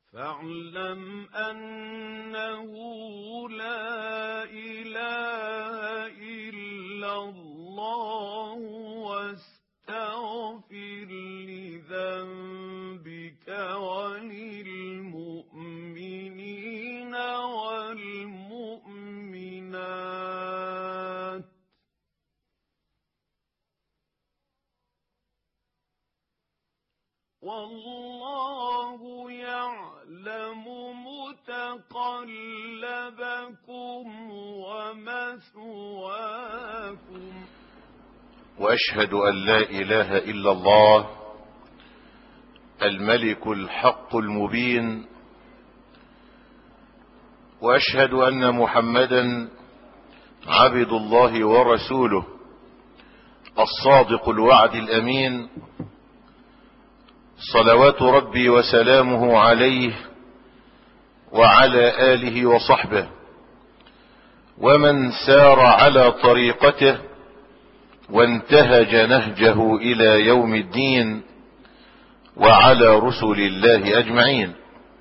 فاعلم أنه لا إله إلا الله واستغفر لذنبك وللمؤمنين والمؤمنات والله يعلم متقلبكم ومثواكم واشهد ان لا اله الا الله الملك الحق المبين واشهد ان محمدا عبد الله ورسوله الصادق الوعد الامين صلوات ربي وسلامه عليه وعلى اله وصحبه ومن سار على طريقته وانتهج نهجه الى يوم الدين وعلى رسل الله اجمعين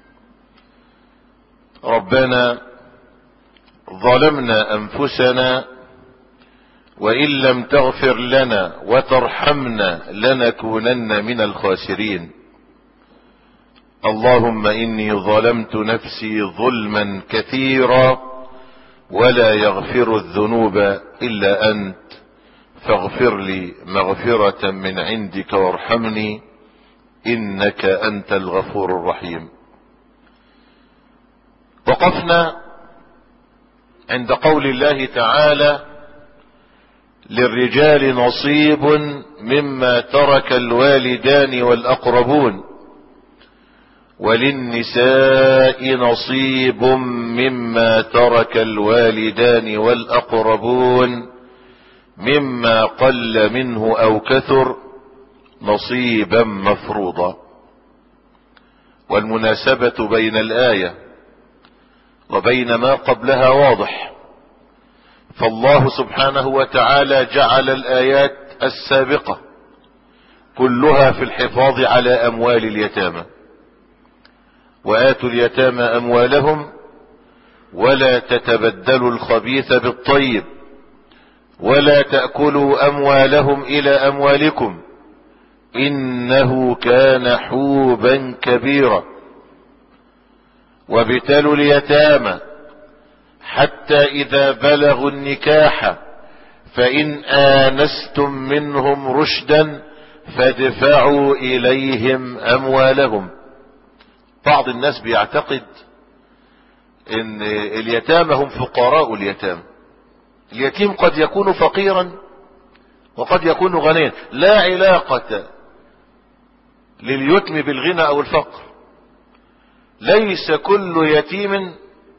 ربنا ظلمنا انفسنا وان لم تغفر لنا وترحمنا لنكونن من الخاسرين اللهم اني ظلمت نفسي ظلما كثيرا ولا يغفر الذنوب الا انت فاغفر لي مغفرة من عندك وارحمني انك انت الغفور الرحيم وقفنا عند قول الله تعالى للرجال نصيب مما ترك الوالدان والاقربون وللنساء نصيب مما ترك الوالدان والاقربون مما قل منه او كثر نصيبا مفروضا والمناسبة بين الآية وبين ما قبلها واضح فالله سبحانه وتعالى جعل الآيات السابقة كلها في الحفاظ على أموال اليتامى وآتوا اليتامى أموالهم ولا تتبدلوا الخبيث بالطيب ولا تأكلوا أموالهم إلى أموالكم إنه كان حوبا كبيرا وابتلوا اليتامى حتى إذا بلغوا النكاح فإن آنستم منهم رشدا فادفعوا إليهم أموالهم بعض الناس بيعتقد ان اليتامى هم فقراء اليتامى اليتيم قد يكون فقيرا وقد يكون غنيا لا علاقة لليتم بالغنى او الفقر ليس كل يتيم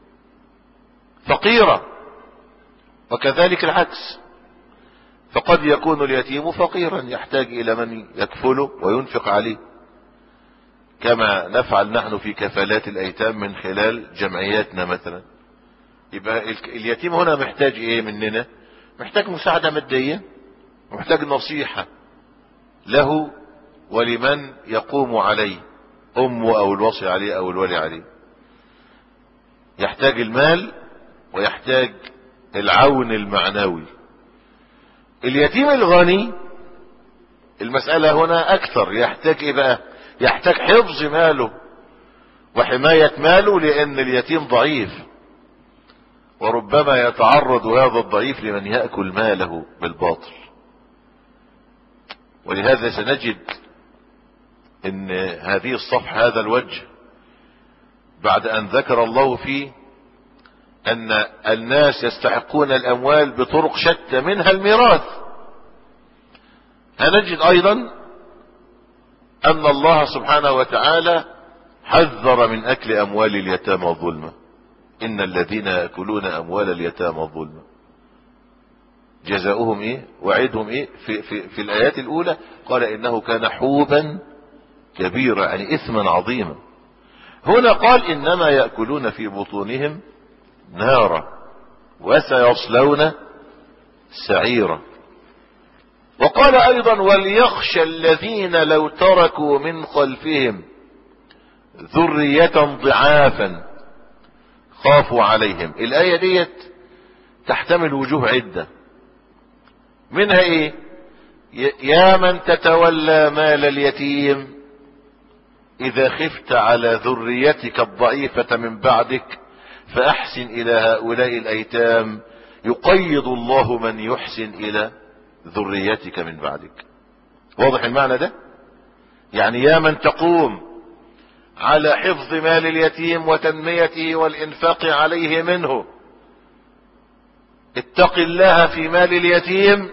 فقيرا وكذلك العكس فقد يكون اليتيم فقيرا يحتاج الى من يكفله وينفق عليه كما نفعل نحن في كفالات الايتام من خلال جمعياتنا مثلا يبقى اليتيم هنا محتاج ايه مننا محتاج مساعدة مادية محتاج نصيحة له ولمن يقوم عليه امه او الوصي عليه او الولي عليه يحتاج المال ويحتاج العون المعنوي اليتيم الغني المسألة هنا اكثر يحتاج ايه بقى يحتاج حفظ ماله وحماية ماله لان اليتيم ضعيف وربما يتعرض هذا الضعيف لمن يأكل ماله بالباطل ولهذا سنجد ان هذه الصفحة هذا الوجه بعد ان ذكر الله فيه ان الناس يستحقون الاموال بطرق شتى منها الميراث هنجد ايضا ان الله سبحانه وتعالى حذر من اكل اموال اليتامى ظلما ان الذين ياكلون اموال اليتامى ظلما جزاؤهم ايه وعدهم ايه في, في, في الايات الاولى قال انه كان حوبا كبيرا يعني اثما عظيما هنا قال انما ياكلون في بطونهم نارا وسيصلون سعيرا وقال ايضا وليخشى الذين لو تركوا من خلفهم ذرية ضعافا خافوا عليهم الآية ديت تحتمل وجوه عدة منها ايه يا من تتولى مال اليتيم اذا خفت على ذريتك الضعيفة من بعدك فاحسن الى هؤلاء الايتام يقيض الله من يحسن الى ذريتك من بعدك واضح المعنى ده يعني يا من تقوم على حفظ مال اليتيم وتنميته والانفاق عليه منه اتق الله في مال اليتيم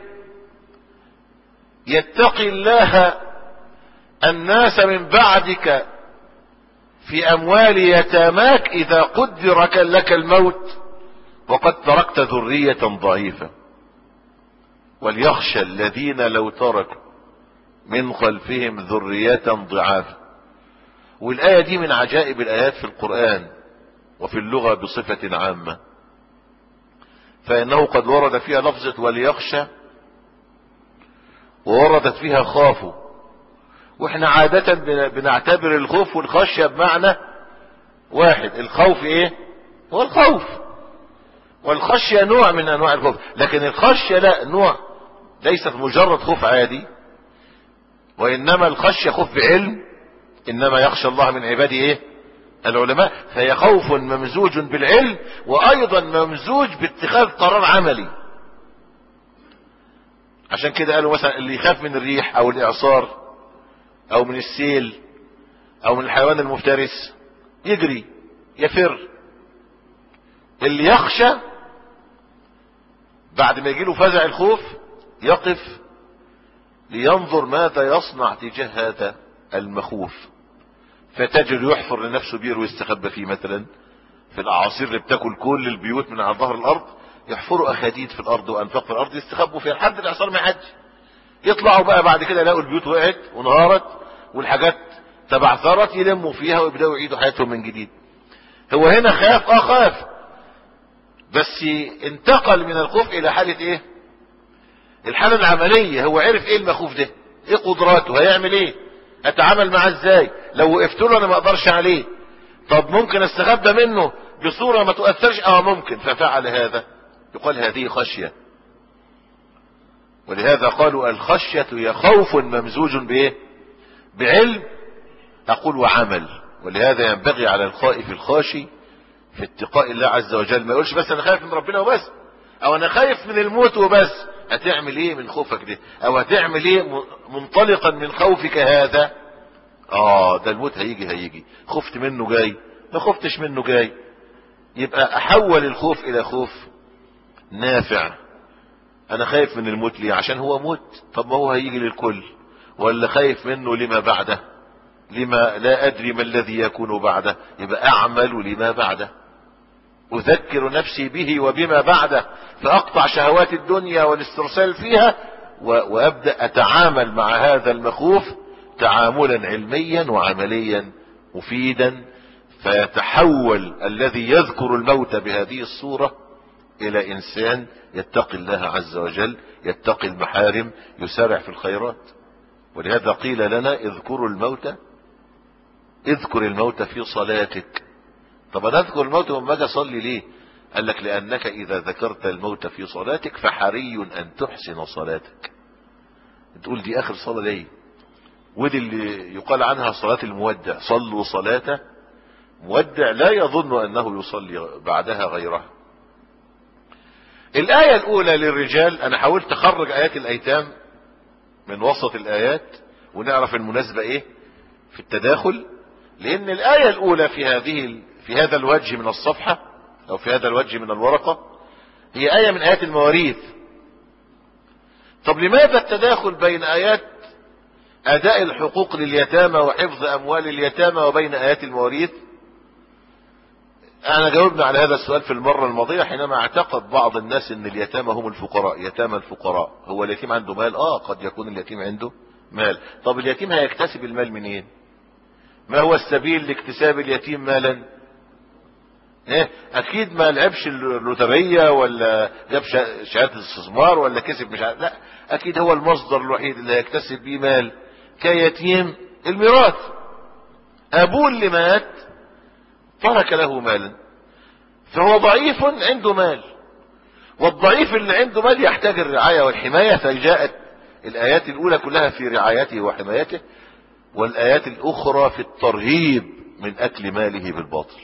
يتقي الله الناس من بعدك في اموال يتاماك اذا قدر لك الموت وقد تركت ذرية ضعيفة وليخشى الذين لو تركوا من خلفهم ذرية ضعافا والآية دي من عجائب الآيات في القرآن وفي اللغة بصفة عامة فإنه قد ورد فيها لفظة وليخشى ووردت فيها خافوا واحنا عادة بنعتبر الخوف والخشية بمعنى واحد الخوف ايه هو الخوف والخشية نوع من انواع الخوف لكن الخشية لا نوع ليست مجرد خوف عادي وانما الخشية خوف بعلم انما يخشى الله من عباده ايه العلماء فهي خوف ممزوج بالعلم وايضا ممزوج باتخاذ قرار عملي عشان كده قالوا مثلا اللي يخاف من الريح او الاعصار او من السيل او من الحيوان المفترس يجري يفر اللي يخشى بعد ما يجيله فزع الخوف يقف لينظر ماذا يصنع تجاه هذا المخوف فتجد يحفر لنفسه بير ويستخبى فيه مثلا في الاعاصير اللي بتاكل كل البيوت من على ظهر الارض يحفروا اخاديد في الارض وانفاق في الارض يستخبوا فيها لحد الاعصار ما يحدش يطلعوا بقى بعد كده يلاقوا البيوت وقعت وانهارت والحاجات تبعثرت يلموا فيها ويبداوا يعيدوا حياتهم من جديد هو هنا خاف اه خاف بس انتقل من الخوف الى حالة ايه الحالة العملية هو عرف ايه المخوف ده ايه قدراته هيعمل ايه اتعامل معاه ازاي لو وقفت له انا ما اقدرش عليه طب ممكن استخبى منه بصورة ما تؤثرش اه ممكن ففعل هذا يقال هذه خشية ولهذا قالوا الخشية هي خوف ممزوج بايه بعلم اقول وعمل ولهذا ينبغي على الخائف الخاشي في اتقاء الله عز وجل ما يقولش بس انا خايف من ربنا وبس او انا خايف من الموت وبس هتعمل ايه من خوفك ده او هتعمل ايه منطلقا من خوفك هذا اه ده الموت هيجي هيجي خفت منه جاي ما خفتش منه جاي يبقى احول الخوف الى خوف نافع انا خايف من الموت ليه عشان هو موت طب ما هو هيجي للكل ولا خايف منه لما بعده لما لا ادري ما الذي يكون بعده يبقى اعمل لما بعده اذكر نفسي به وبما بعده فاقطع شهوات الدنيا والاسترسال فيها وابدا اتعامل مع هذا المخوف تعاملا علميا وعمليا مفيدا فيتحول الذي يذكر الموت بهذه الصورة الى انسان يتقي الله عز وجل يتقي المحارم يسارع في الخيرات ولهذا قيل لنا اذكروا الموت اذكر الموت في صلاتك طب انا اذكر الموت وما اجي اصلي ليه قال لك لانك اذا ذكرت الموت في صلاتك فحري ان تحسن صلاتك تقول دي اخر صلاة ليه ودي اللي يقال عنها صلاة المودع صلوا صلاة مودع لا يظن انه يصلي بعدها غيرها الآية الأولى للرجال أنا حاولت أخرج آيات الأيتام من وسط الآيات ونعرف المناسبة إيه في التداخل لأن الآية الأولى في هذه في هذا الوجه من الصفحة أو في هذا الوجه من الورقة هي آية من آيات المواريث طب لماذا التداخل بين آيات أداء الحقوق لليتامى وحفظ أموال اليتامى وبين آيات المواريث انا جاوبنا على هذا السؤال في المرة الماضية حينما اعتقد بعض الناس ان اليتامى هم الفقراء يتامى الفقراء هو اليتيم عنده مال اه قد يكون اليتيم عنده مال طب اليتيم هيكتسب المال منين ما هو السبيل لاكتساب اليتيم مالا ايه اكيد ما لعبش اللوترية ولا جاب شهادة استثمار ولا كسب مش عارف لا اكيد هو المصدر الوحيد اللي هيكتسب بيه مال كيتيم الميراث ابوه اللي مات ترك له مالا فهو ضعيف عنده مال والضعيف اللي عنده مال يحتاج الرعاية والحماية فجاءت الآيات الأولى كلها في رعايته وحمايته والآيات الأخرى في الترهيب من أكل ماله بالباطل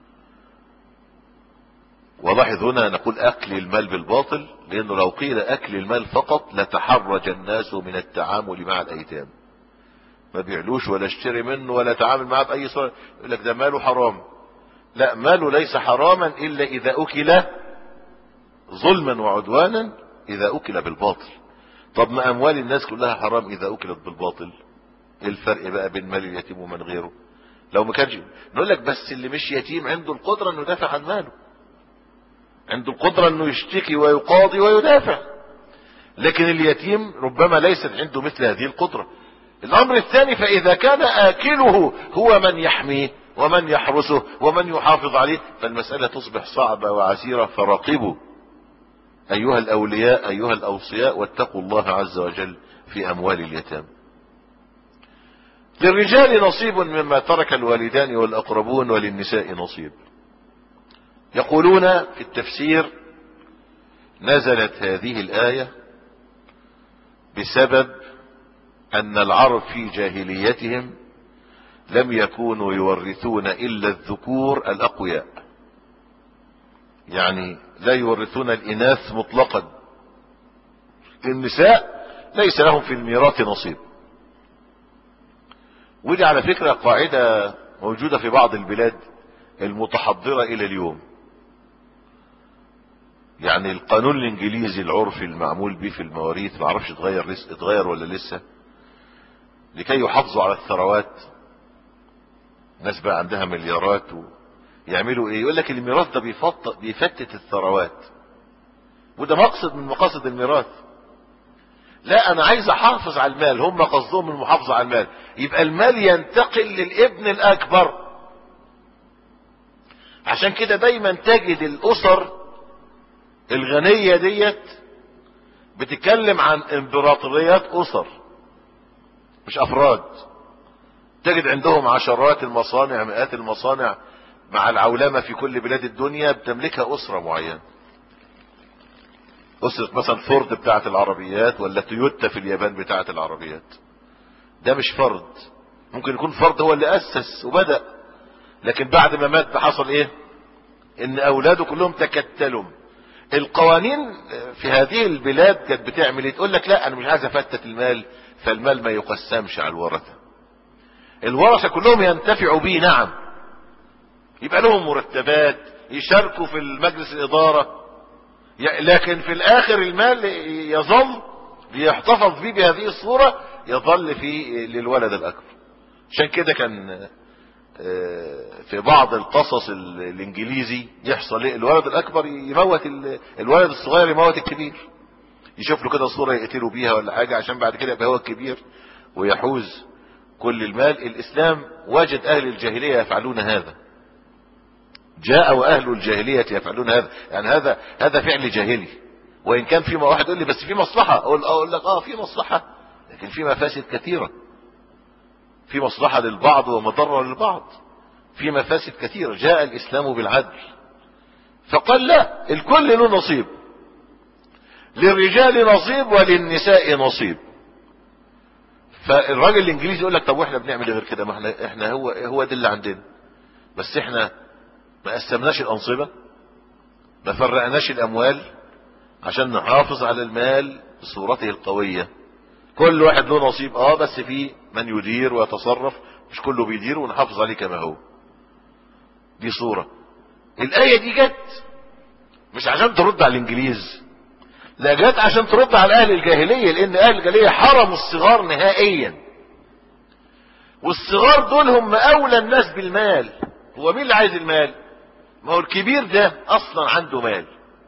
ولاحظ هنا نقول أكل المال بالباطل لأنه لو قيل أكل المال فقط لتحرج الناس من التعامل مع الأيتام ما بيعلوش ولا اشتري منه ولا تعامل معه بأي صورة يقول لك ده ماله حرام لا ماله ليس حراما إلا إذا أكل ظلما وعدوانا إذا أكل بالباطل طب ما أموال الناس كلها حرام إذا أكلت بالباطل ايه الفرق بقى بين مال اليتيم ومن غيره لو ما كانش نقول لك بس اللي مش يتيم عنده القدرة انه يدافع عن ماله عنده القدرة انه يشتكي ويقاضي ويدافع لكن اليتيم ربما ليست عنده مثل هذه القدرة الامر الثاني فاذا كان اكله هو من يحميه ومن يحرسه ومن يحافظ عليه فالمسألة تصبح صعبة وعسيرة فراقبوا ايها الاولياء ايها الاوصياء واتقوا الله عز وجل في اموال اليتامى للرجال نصيب مما ترك الوالدان والأقربون وللنساء نصيب يقولون في التفسير نزلت هذه الآية بسبب أن العرب في جاهليتهم لم يكونوا يورثون إلا الذكور الأقوياء يعني لا يورثون الإناث مطلقا النساء ليس لهم في الميراث نصيب ودي على فكرة قاعدة موجودة في بعض البلاد المتحضرة الى اليوم يعني القانون الانجليزي العرفي المعمول به في المواريث ما اعرفش اتغير لسه اتغير ولا لسه لكي يحافظوا على الثروات ناس بقى عندها مليارات يعملوا ايه يقول لك الميراث ده بيفت بيفتت الثروات وده مقصد من مقاصد الميراث لا انا عايز احافظ على المال هم قصدهم المحافظة على المال يبقى المال ينتقل للابن الاكبر عشان كده دايما تجد الاسر الغنية ديت بتتكلم عن امبراطوريات اسر مش افراد تجد عندهم عشرات المصانع مئات المصانع مع العولمة في كل بلاد الدنيا بتملكها اسرة معينة أسرة مثلا فورد بتاعة العربيات ولا تويوتا في اليابان بتاعة العربيات ده مش فرد ممكن يكون فرد هو اللي أسس وبدأ لكن بعد ما مات حصل ايه ان اولاده كلهم تكتلوا القوانين في هذه البلاد كانت بتعمل ايه تقول لك لا انا مش عايز افتت المال فالمال ما يقسمش على الورثة الورثة كلهم ينتفعوا به نعم يبقى لهم مرتبات يشاركوا في المجلس الاداره لكن في الاخر المال يظل بيحتفظ به بهذه الصورة يظل في للولد الاكبر عشان كده كان في بعض القصص الانجليزي يحصل ايه الولد الاكبر يموت الولد الصغير يموت الكبير يشوف له كده صورة يقتله بيها ولا حاجة عشان بعد كده يبقى هو الكبير ويحوز كل المال الاسلام وجد اهل الجاهلية يفعلون هذا جاء واهل الجاهلية يفعلون هذا يعني هذا هذا فعل جاهلي وان كان في واحد يقول لي بس في مصلحة اقول, أقول لك اه في مصلحة لكن في مفاسد كثيرة في مصلحة للبعض ومضرة للبعض في مفاسد كثيرة جاء الاسلام بالعدل فقال لا الكل له نصيب للرجال نصيب وللنساء نصيب فالراجل الانجليزي يقول لك طب واحنا بنعمل غير كده ما احنا احنا هو هو ده اللي عندنا بس احنا ما قسمناش الانصبة ما فرقناش الاموال عشان نحافظ على المال بصورته القوية كل واحد له نصيب اه بس في من يدير ويتصرف مش كله بيدير ونحافظ عليه كما هو دي صورة الآية دي جت مش عشان ترد على الانجليز لا جت عشان ترد على اهل الجاهلية لان اهل الجاهلية حرموا الصغار نهائيا والصغار دول هم اولى الناس بالمال هو مين اللي عايز المال ما هو الكبير ده اصلا عنده مال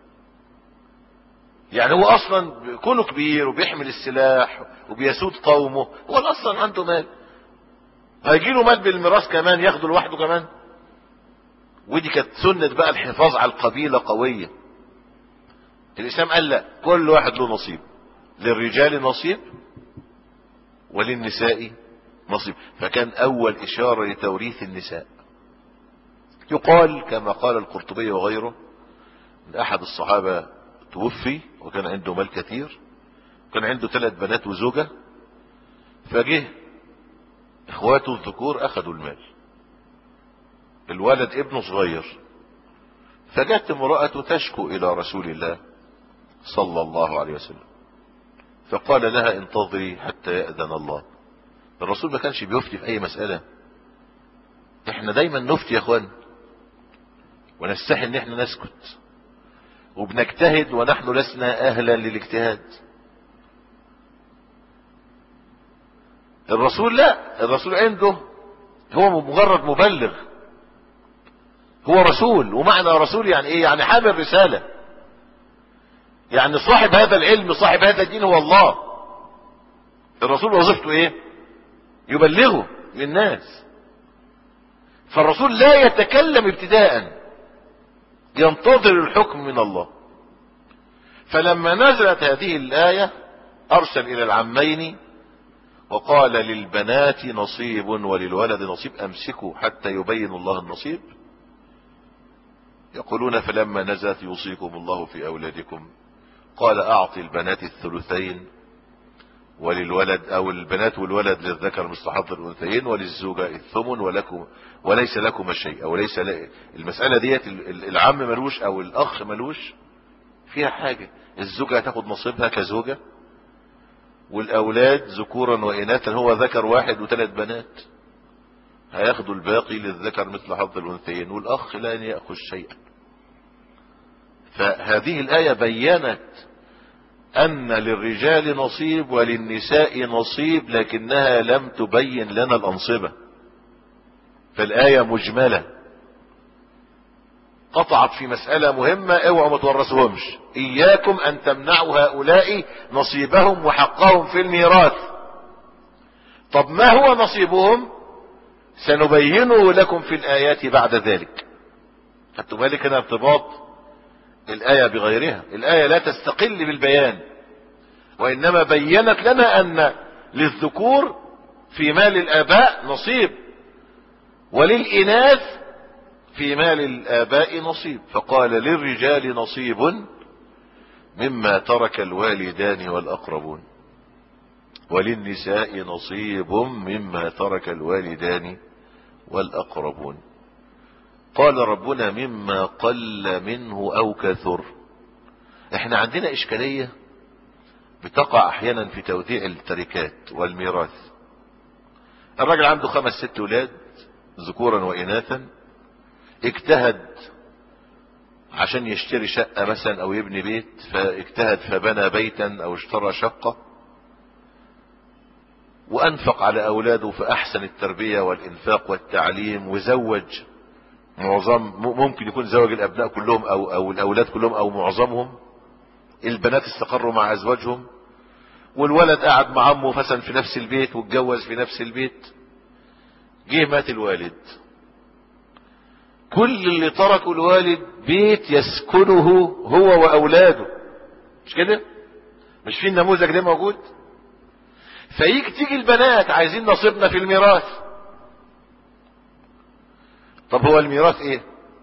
يعني هو اصلا كونه كبير وبيحمل السلاح وبيسود قومه هو اصلا عنده مال هيجي له مال بالميراث كمان ياخده لوحده كمان ودي كانت سنة بقى الحفاظ على القبيلة قوية الاسلام قال لا كل واحد له نصيب للرجال نصيب وللنساء نصيب فكان اول اشارة لتوريث النساء يقال كما قال القرطبي وغيره ان احد الصحابة توفي وكان عنده مال كثير كان عنده ثلاث بنات وزوجة فجه اخواته الذكور اخذوا المال الولد ابنه صغير فجت امرأة تشكو الى رسول الله صلى الله عليه وسلم فقال لها انتظري حتى يأذن الله الرسول ما كانش بيفتي في اي مسألة احنا دايما نفتي يا اخوان ونستحي ان احنا نسكت وبنجتهد ونحن لسنا اهلا للاجتهاد الرسول لا الرسول عنده هو مجرد مبلغ هو رسول ومعنى رسول يعني ايه يعني حامل رسالة يعني صاحب هذا العلم صاحب هذا الدين هو الله الرسول وظيفته ايه يبلغه للناس فالرسول لا يتكلم ابتداء ينتظر الحكم من الله فلما نزلت هذه الآية أرسل إلى العمين وقال للبنات نصيب وللولد نصيب أمسكوا حتى يبين الله النصيب يقولون فلما نزلت يوصيكم الله في أولادكم قال أعطي البنات الثلثين وللولد أو البنات والولد للذكر مثل حظ الأنثيين وللزوجة الثمن ولكم وليس لكم شيء أو ليس ل... المسألة ديت العم ملوش أو الأخ ملوش فيها حاجة الزوجة هتاخد نصيبها كزوجة والأولاد ذكورا وإناثا هو ذكر واحد وثلاث بنات هياخدوا الباقي للذكر مثل حظ الأنثيين والأخ لا يأخذ شيئا فهذه الآية بينت أن للرجال نصيب وللنساء نصيب لكنها لم تبين لنا الأنصبة فالآية مجملة قطعت في مسألة مهمة اوعوا ما تورثوهمش إياكم أن تمنعوا هؤلاء نصيبهم وحقهم في الميراث طب ما هو نصيبهم سنبينه لكم في الآيات بعد ذلك خدتوا بالك هنا ارتباط الآية بغيرها الآية لا تستقل بالبيان وإنما بينت لنا أن للذكور في مال الآباء نصيب وللإناث في مال الآباء نصيب فقال للرجال نصيب مما ترك الوالدان والأقربون وللنساء نصيب مما ترك الوالدان والأقربون قال ربنا مما قل منه أو كثر احنا عندنا إشكالية بتقع أحيانا في توديع التركات والميراث الراجل عنده خمس ست ولاد ذكورا وإناثا اجتهد عشان يشتري شقة مثلا او يبني بيت فاجتهد فبنى بيتا او اشترى شقة وانفق على اولاده في احسن التربية والانفاق والتعليم وزوج معظم ممكن يكون زوج الابناء كلهم او او الاولاد كلهم او معظمهم البنات استقروا مع ازواجهم والولد قعد مع امه فسن في نفس البيت واتجوز في نفس البيت جه مات الوالد كل اللي تركوا الوالد بيت يسكنه هو واولاده مش كده مش في النموذج ده موجود فيجي تيجي البنات عايزين نصيبنا في الميراث طب هو الميراث ايه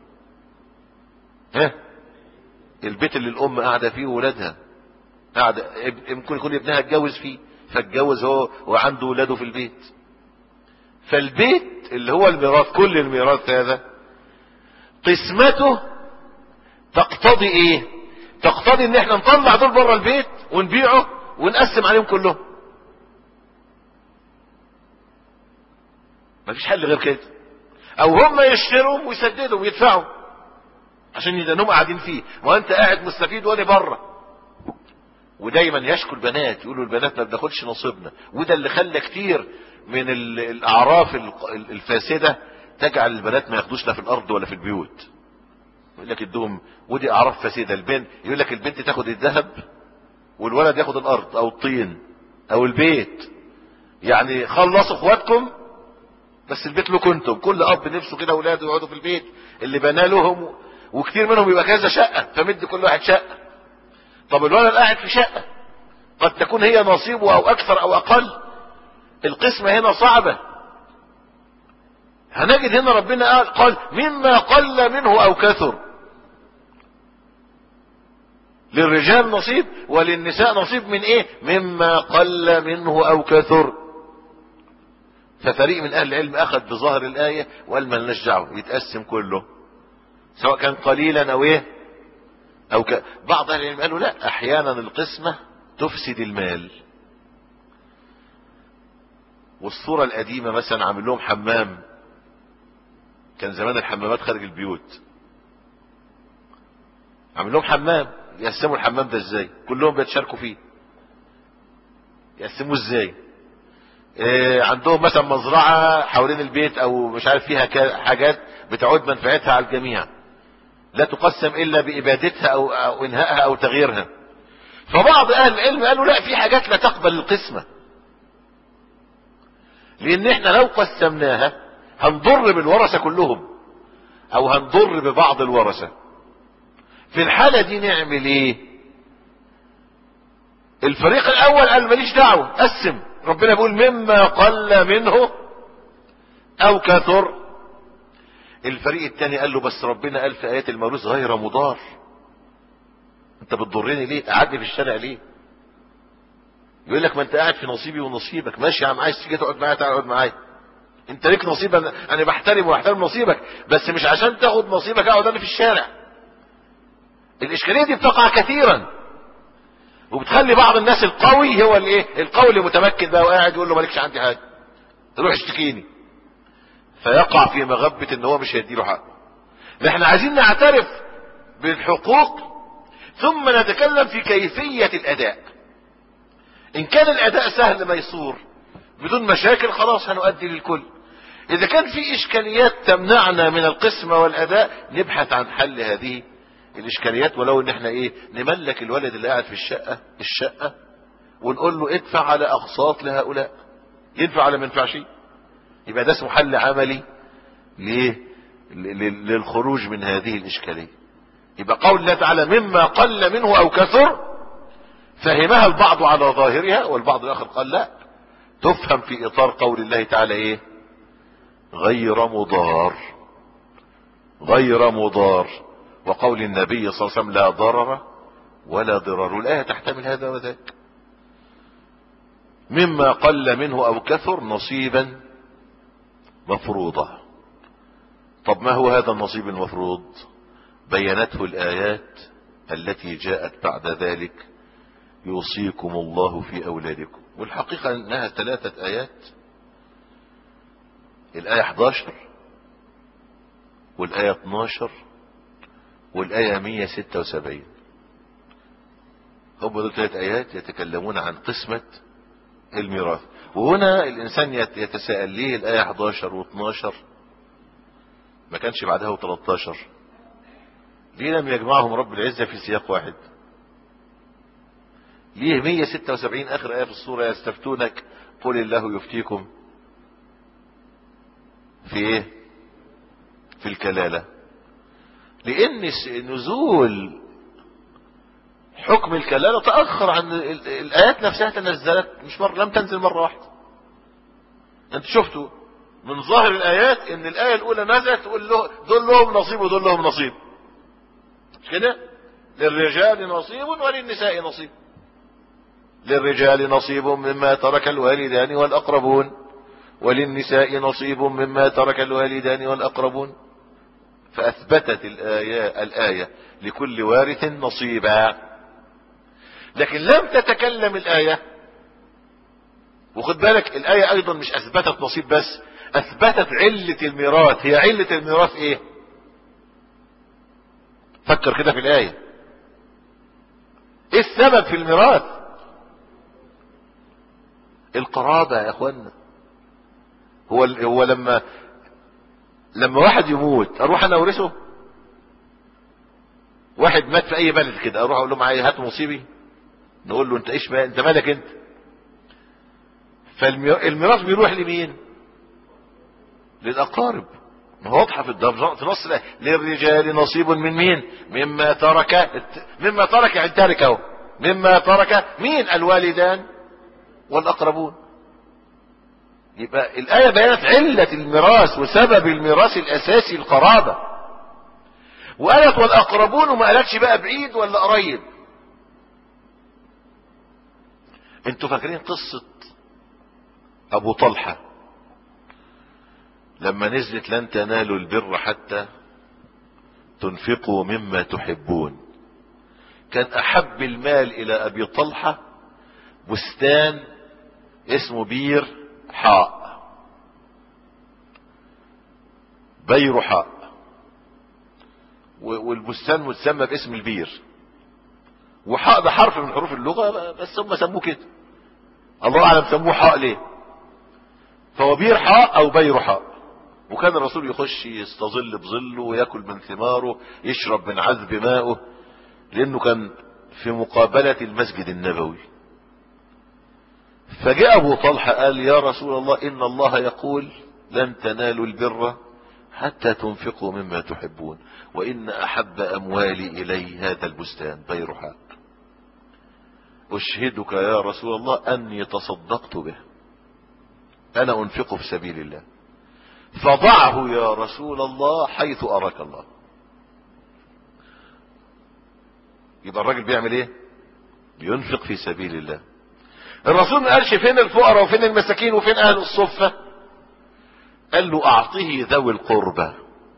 ها البيت اللي الام قاعده فيه وولادها قاعده ممكن يكون ابنها اتجوز فيه فاتجوز هو وعنده ولاده في البيت فالبيت اللي هو الميراث كل الميراث هذا قسمته تقتضي ايه تقتضي ان احنا نطلع دول بره البيت ونبيعه ونقسم عليهم كلهم مفيش حل غير كده او هم يشتروا ويسددوا ويدفعوا عشان يدانهم قاعدين فيه وانت قاعد مستفيد وانا بره ودايما يشكو البنات يقولوا البنات ما بناخدش نصيبنا وده اللي خلى كتير من الاعراف الفاسده تجعل البنات ما ياخدوش لا في الارض ولا في البيوت يقول لك ادهم ودي اعراف فاسده البنت يقول لك البنت تاخد الذهب والولد ياخد الارض او الطين او البيت يعني خلصوا اخواتكم بس البيت له كنتم كل اب نفسه كده اولاده يقعدوا في البيت اللي بنى لهم وكتير منهم يبقى كذا شقه فمد كل واحد شقه طب الولد قاعد في شقه قد تكون هي نصيبه او اكثر او اقل القسمة هنا صعبة هنجد هنا ربنا قال, قال مما قل منه او كثر للرجال نصيب وللنساء نصيب من ايه مما قل منه او كثر ففريق من اهل العلم اخذ بظاهر الايه وقال ما لناش دعوه يتقسم كله سواء كان قليلا او ايه او ك... بعض اهل العلم قالوا لا احيانا القسمه تفسد المال والصوره القديمه مثلا عامل لهم حمام كان زمان الحمامات خارج البيوت عامل لهم حمام يقسموا الحمام ده ازاي كلهم بيتشاركوا فيه يقسموه ازاي إيه عندهم مثلا مزرعة حوالين البيت او مش عارف فيها حاجات بتعود منفعتها على الجميع لا تقسم الا بابادتها او, أو انهائها او تغييرها فبعض اهل العلم قالوا لا في حاجات لا تقبل القسمة لان احنا لو قسمناها هنضر بالورثة كلهم او هنضر ببعض الورثة في الحالة دي نعمل ايه الفريق الاول قال ماليش دعوة قسم ربنا بيقول مما قل منه او كثر الفريق الثاني قال له بس ربنا قال في ايات الموروث غير مضار انت بتضرني ليه قعدني في الشارع ليه يقول لك ما انت قاعد في نصيبي ونصيبك ماشي يا عم عايز تيجي تقعد معايا تعال اقعد معايا انت ليك نصيب انا, أنا بحترم واحترم نصيبك بس مش عشان تاخد نصيبك اقعد انا في الشارع الاشكاليه دي بتقع كثيرا وبتخلي بعض الناس القوي هو الايه القوي اللي متمكن بقى وقاعد يقول له مالكش عندي حاجه روح اشتكيني فيقع في مغبه ان هو مش هيديله حقه احنا عايزين نعترف بالحقوق ثم نتكلم في كيفيه الاداء ان كان الاداء سهل ميسور بدون مشاكل خلاص هنؤدي للكل اذا كان في اشكاليات تمنعنا من القسمه والاداء نبحث عن حل هذه الاشكاليات ولو ان احنا ايه نملك الولد اللي قاعد في الشقة الشقة ونقول له ادفع على اقساط لهؤلاء يدفع على ما ينفعش يبقى ده اسمه حل عملي ليه للخروج من هذه الاشكالية يبقى قول الله تعالى مما قل منه او كثر فهمها البعض على ظاهرها والبعض الاخر قال لا تفهم في اطار قول الله تعالى ايه غير مضار غير مضار وقول النبي صلى الله عليه وسلم لا ضرر ولا ضرر الآية تحتمل هذا وذاك مما قل منه أو كثر نصيبا مفروضا طب ما هو هذا النصيب المفروض بينته الآيات التي جاءت بعد ذلك يوصيكم الله في أولادكم والحقيقة أنها ثلاثة آيات الآية 11 والآية 12 والآية 176 هم دول ثلاث آيات يتكلمون عن قسمة الميراث وهنا الإنسان يتساءل ليه الآية 11 و12 ما كانش بعدها و13 ليه لم يجمعهم رب العزة في سياق واحد ليه 176 آخر آية في السورة يستفتونك قل الله يفتيكم في ايه في الكلاله لان نزول حكم الكلالة تأخر عن الآيات نفسها تنزلت مش مرة لم تنزل مرة واحدة انت شفتوا من ظاهر الآيات ان الآية الأولى نزلت تقول له دول لهم نصيب ودول لهم نصيب مش كده للرجال نصيب وللنساء نصيب للرجال نصيب مما ترك الوالدان والأقربون وللنساء نصيب مما ترك الوالدان والأقربون فأثبتت الآية, الآية لكل وارث نصيبا لكن لم تتكلم الآية وخد بالك الآية أيضا مش أثبتت نصيب بس أثبتت علة الميراث هي علة الميراث إيه فكر كده في الآية إيه السبب في الميراث القرابة يا أخوانا هو هو لما لما واحد يموت اروح انا اورثه واحد مات في اي بلد كده اروح اقول له معايا هات مصيبي نقول له انت ايش ما انت مالك انت فالميراث بيروح لمين للاقارب ما هو واضحه في في نص للرجال نصيب من مين مما ترك مما ترك يعني تارك اهو مما ترك مين الوالدان والاقربون يبقى الآية بيانت علة الميراث وسبب الميراث الأساسي القرابة وقالت والأقربون وما قالتش بقى بعيد ولا قريب انتوا فاكرين قصة أبو طلحة لما نزلت لن تنالوا البر حتى تنفقوا مما تحبون كان أحب المال إلى أبي طلحة بستان اسمه بير حاء بير حاء والبستان متسمى باسم البير وحاء ده حرف من حروف اللغة بس هم سموه كده الله أعلم سموه حاء ليه فهو بير حاء أو بير حاء وكان الرسول يخش يستظل بظله ويأكل من ثماره يشرب من عذب مائه لأنه كان في مقابلة المسجد النبوي فجاء أبو طلحة قال يا رسول الله إن الله يقول لن تنالوا البر حتى تنفقوا مما تحبون وإن أحب أموالي إلي هذا البستان بيرحاء أشهدك يا رسول الله أني تصدقت به أنا أنفقه في سبيل الله فضعه يا رسول الله حيث أراك الله يبقى الراجل بيعمل ايه بينفق في سبيل الله الرسول ما قالش فين الفقراء وفين المساكين وفين اهل الصفة قال له اعطه ذوي القربى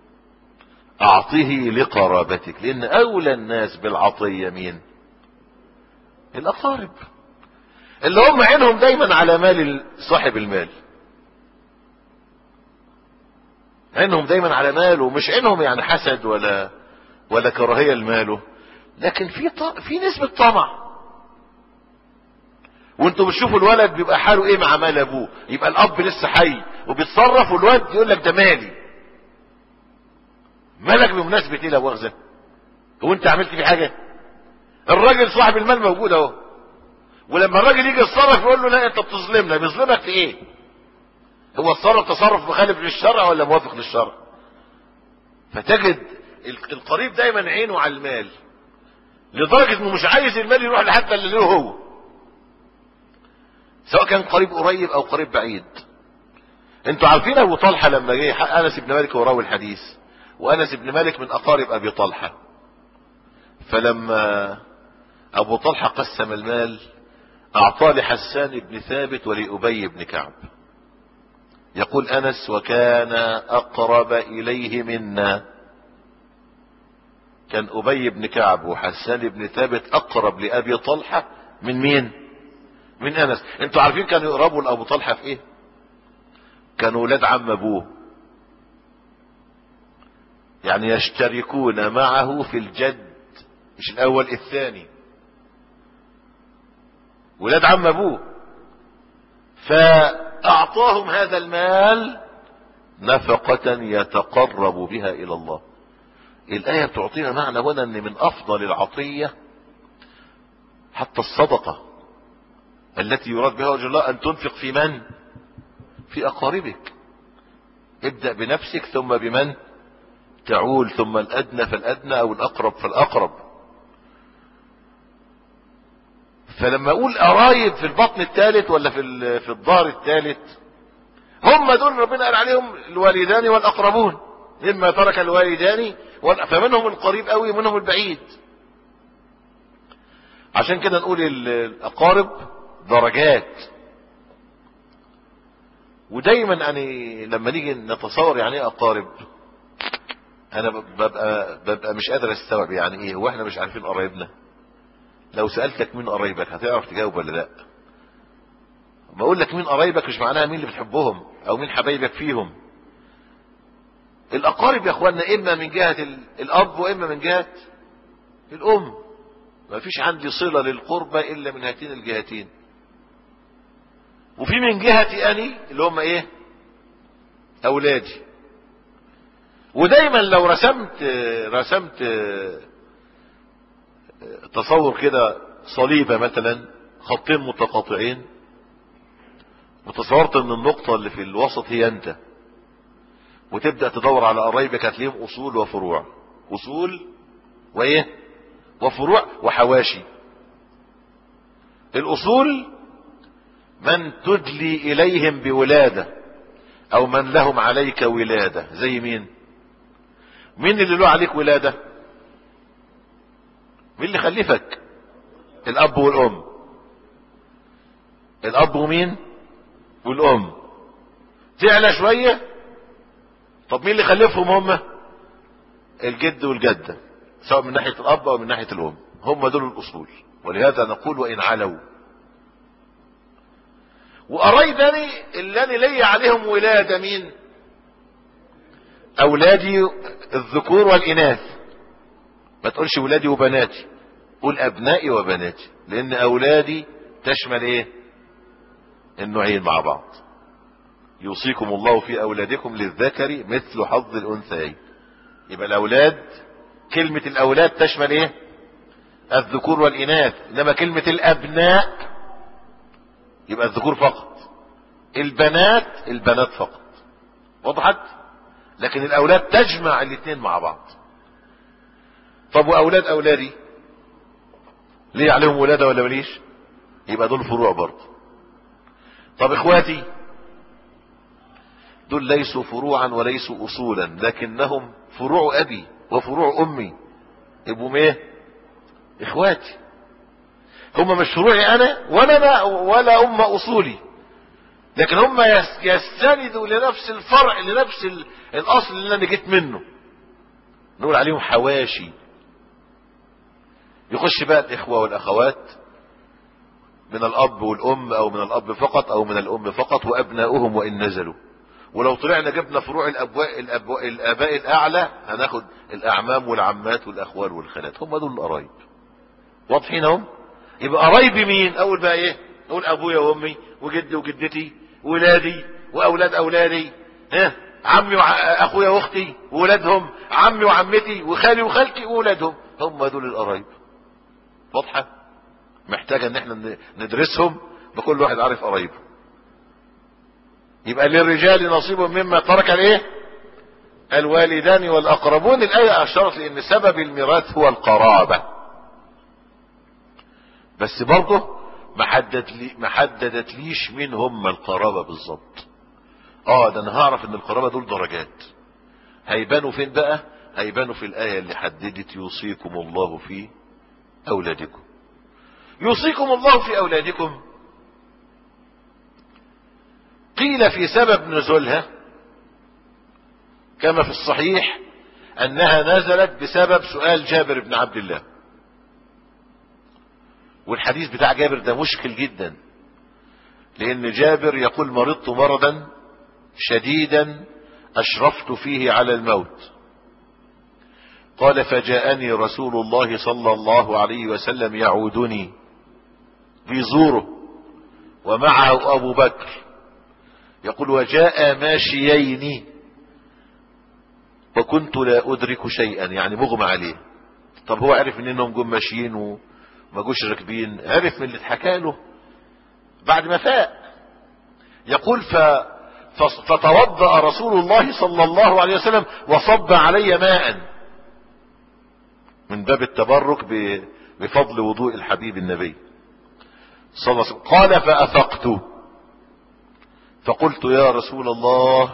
اعطه لقرابتك لان اولى الناس بالعطية مين الاقارب اللي هم عينهم دايما على مال صاحب المال عينهم دايما على ماله مش عينهم يعني حسد ولا ولا كراهية لماله لكن في ط... في نسبة طمع وانتوا بتشوفوا الولد بيبقى حاله ايه مع مال ابوه يبقى الاب لسه حي وبيتصرف والواد يقول لك ده مالي مالك بمناسبة ايه لا مؤاخذة هو انت عملت في حاجة الراجل صاحب المال موجود اهو ولما الراجل يجي يتصرف يقول له لا انت بتظلمنا بيظلمك في ايه هو اتصرف تصرف مخالف للشرع ولا موافق للشرع فتجد القريب دايما عينه على المال لدرجة انه مش عايز المال يروح لحد اللي له هو سواء كان قريب قريب او قريب بعيد انتوا عارفين ابو طلحة لما جه انس بن مالك وراوي الحديث وانس بن مالك من اقارب ابي طلحة فلما ابو طلحة قسم المال اعطاه لحسان بن ثابت ولأبي بن كعب يقول انس وكان اقرب اليه منا كان ابي بن كعب وحسان بن ثابت اقرب لابي طلحة من مين من انس انتوا عارفين كانوا يقربوا لابو طلحة في ايه كانوا ولاد عم ابوه يعني يشتركون معه في الجد مش الاول الثاني ولاد عم ابوه فاعطاهم هذا المال نفقة يتقرب بها الى الله الآية بتعطينا معنى هنا أن من أفضل العطية حتى الصدقة التي يراد بها وجه الله أن تنفق في من؟ في أقاربك ابدأ بنفسك ثم بمن؟ تعول ثم الأدنى فالأدنى أو الأقرب فالأقرب فلما أقول قرايب في البطن الثالث ولا في في الظهر الثالث هم دول ربنا قال عليهم الوالدان والأقربون مما ترك الوالدان فمنهم القريب قوي ومنهم البعيد عشان كده نقول الاقارب درجات ودايما يعني لما نيجي نتصور يعني ايه اقارب انا ببقى ببقى مش قادر استوعب يعني ايه هو احنا مش عارفين قرايبنا لو سالتك مين قرايبك هتعرف تجاوب ولا لا ما اقول لك مين قرايبك مش معناها مين اللي بتحبهم او مين حبايبك فيهم الاقارب يا اخوانا اما من جهة الاب واما من جهة الام ما فيش عندي صلة للقربة الا من هاتين الجهتين وفي من جهتي اني اللي هم ايه اولادي ودايما لو رسمت رسمت تصور كده صليبة مثلا خطين متقاطعين وتصورت ان النقطة اللي في الوسط هي انت وتبدأ تدور على قرايبك هتلاقيهم اصول وفروع اصول وايه وفروع وحواشي الاصول من تدلي اليهم بولادة او من لهم عليك ولادة زي مين مين اللي له عليك ولادة مين اللي خلفك الاب والام الاب ومين والام تعلى شوية طب مين اللي خلفهم هم الجد والجدة سواء من ناحية الاب او من ناحية الام هم دول الاصول ولهذا نقول وان علوا وقرايبني اللي انا لي عليهم ولادة مين اولادي الذكور والاناث ما تقولش ولادي وبناتي قول ابنائي وبناتي لان اولادي تشمل ايه النوعين مع بعض يوصيكم الله في اولادكم للذكر مثل حظ الانثيين يبقى الاولاد كلمة الاولاد تشمل ايه الذكور والاناث انما كلمة الابناء يبقى الذكور فقط البنات البنات فقط وضحت لكن الاولاد تجمع الاثنين مع بعض طب واولاد اولادي ليه عليهم ولادة ولا مليش يبقى دول فروع برضه طب اخواتي دول ليسوا فروعا وليسوا اصولا لكنهم فروع ابي وفروع امي يبقوا ايه اخواتي هم مش فروعي انا ولا أنا ولا هم اصولي لكن هم يستندوا لنفس الفرع لنفس الاصل اللي انا جيت منه نقول عليهم حواشي يخش بقى الاخوة والاخوات من الاب والام او من الاب فقط او من الام فقط وابناؤهم وان نزلوا ولو طلعنا جبنا فروع الابواء الابواء الاباء الاعلى هناخد الاعمام والعمات والاخوال والخالات هم دول القرايب واضحين هم يبقى قرايبي مين اول بقى ايه نقول ابويا وامي وجدي وجدتي ولادي واولاد اولادي ها عمي واخويا واختي وولادهم عمي وعمتي وخالي وخالتي وولادهم هم دول القرايب واضحه محتاجه ان احنا ندرسهم بكل واحد عارف قرايبه يبقى للرجال نصيب مما ترك الايه الوالدان والاقربون الايه اشارت لان سبب الميراث هو القرابه بس برضه ما حددت لي ما حددتليش مين هم القرابه بالظبط اه ده انا هعرف ان القرابه دول درجات هيبانوا فين بقى هيبانوا في الايه اللي حددت يوصيكم الله في اولادكم يوصيكم الله في اولادكم قيل في سبب نزولها كما في الصحيح انها نزلت بسبب سؤال جابر بن عبد الله والحديث بتاع جابر ده مشكل جدا لان جابر يقول مرضت مرضا شديدا اشرفت فيه على الموت قال فجاءني رسول الله صلى الله عليه وسلم يعودني بيزوره ومعه ابو بكر يقول وجاء ماشيين وكنت لا ادرك شيئا يعني مغمى عليه طب هو عرف ان انهم جم ماشيين وما جوش راكبين عرف من اللي اتحكى له بعد ما فاق يقول ف فتوضأ رسول الله صلى الله عليه وسلم وصب علي ماء من باب التبرك بفضل وضوء الحبيب النبي صلى الله عليه وسلم قال فأفقت فقلت يا رسول الله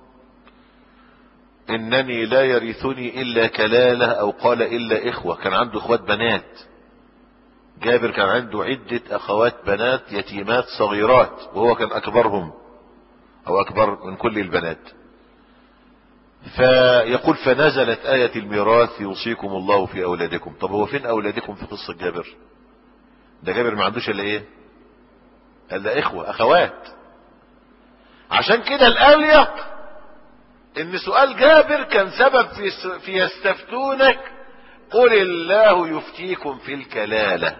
انني لا يرثني الا كلالة او قال الا اخوة كان عنده اخوات بنات جابر كان عنده عدة اخوات بنات يتيمات صغيرات وهو كان اكبرهم او اكبر من كل البنات فيقول فنزلت آية الميراث يوصيكم الله في اولادكم طب هو فين اولادكم في قصة جابر ده جابر ما عندوش الا ايه الا اخوة اخوات عشان كده الاليق ان سؤال جابر كان سبب في, في يستفتونك قل الله يفتيكم في الكلالة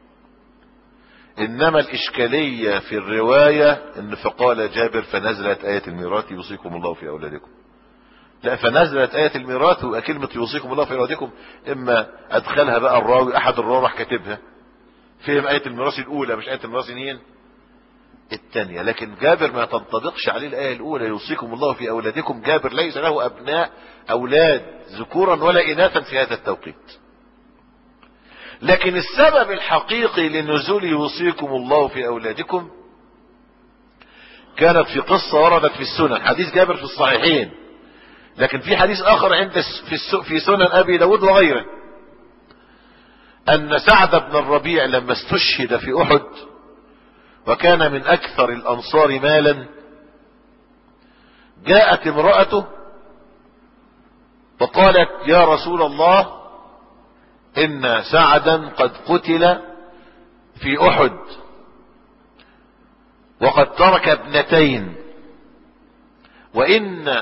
انما الاشكالية في الرواية ان فقال جابر فنزلت آية الميراث يوصيكم الله في اولادكم لا فنزلت آية الميراث ويبقى كلمة يوصيكم الله في اولادكم اما ادخلها بقى الراوي احد الراوي راح كاتبها فهم آية الميراث الاولى مش آية الميراث مين الثانية لكن جابر ما تنطبقش عليه الآية الأولى يوصيكم الله في أولادكم جابر ليس له أبناء أولاد ذكورا ولا إناثا في هذا التوقيت لكن السبب الحقيقي لنزول يوصيكم الله في أولادكم كانت في قصة وردت في السنن حديث جابر في الصحيحين لكن في حديث آخر عند في الس- في سنن أبي داود وغيره أن سعد بن الربيع لما استشهد في أحد وكان من أكثر الأنصار مالا جاءت امرأته وقالت يا رسول الله إن سعدا قد قتل في أحد وقد ترك ابنتين وإن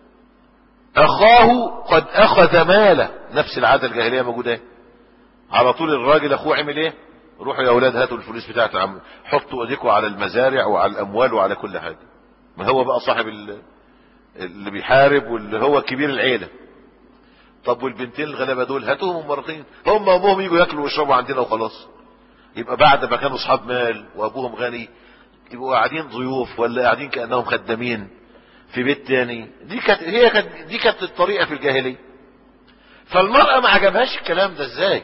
أخاه قد أخذ ماله نفس العادة الجاهلية موجودة ايه على طول الراجل أخوه عمل إيه روحوا يا أولاد هاتوا الفلوس بتاعت عم حطوا ايديكم على المزارع وعلى الأموال وعلى كل حاجة ما هو بقى صاحب ال- اللي بيحارب واللي هو كبير العيلة طب والبنتين الغلابة دول هاتوهم مرتين هم وابوهم يجوا ياكلوا ويشربوا عندنا وخلاص يبقى بعد ما كانوا اصحاب مال وابوهم غني يبقوا قاعدين ضيوف ولا قاعدين كانهم خدامين في بيت تاني دي كانت هي كانت دي كانت الطريقه في الجاهليه فالمراه ما عجبهاش الكلام ده ازاي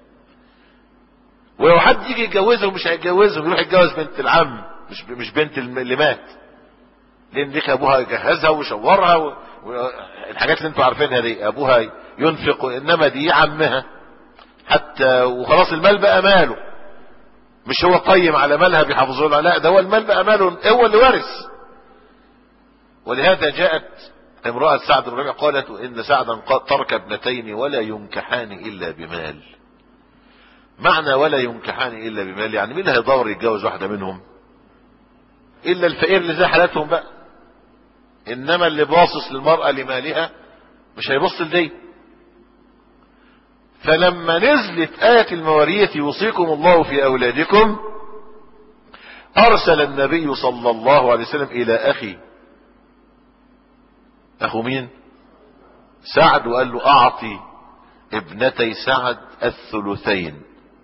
ولو حد يجي يتجوزهم مش هيتجوزهم يروح يتجوز بنت العم مش مش بنت الم- اللي مات لان ديك ابوها جهزها وشورها و... والحاجات اللي انتوا عارفينها دي ابوها ينفق انما دي عمها حتى وخلاص المال بقى ماله مش هو قيم على مالها بيحافظوا لها لا ده هو المال بقى ماله هو اللي ورث ولهذا جاءت امرأة سعد بن ربيع قالت إن سعدا قد ترك ابنتين ولا ينكحان إلا بمال معنى ولا ينكحان إلا بمال يعني مين اللي هيدور يتجوز واحدة منهم إلا الفقير اللي زي حالاتهم بقى إنما اللي باصص للمرأة لمالها مش هيبص لدي فلما نزلت آية المواريث يوصيكم الله في أولادكم أرسل النبي صلى الله عليه وسلم إلى أخي أخو مين سعد وقال له أعطي ابنتي سعد الثلثين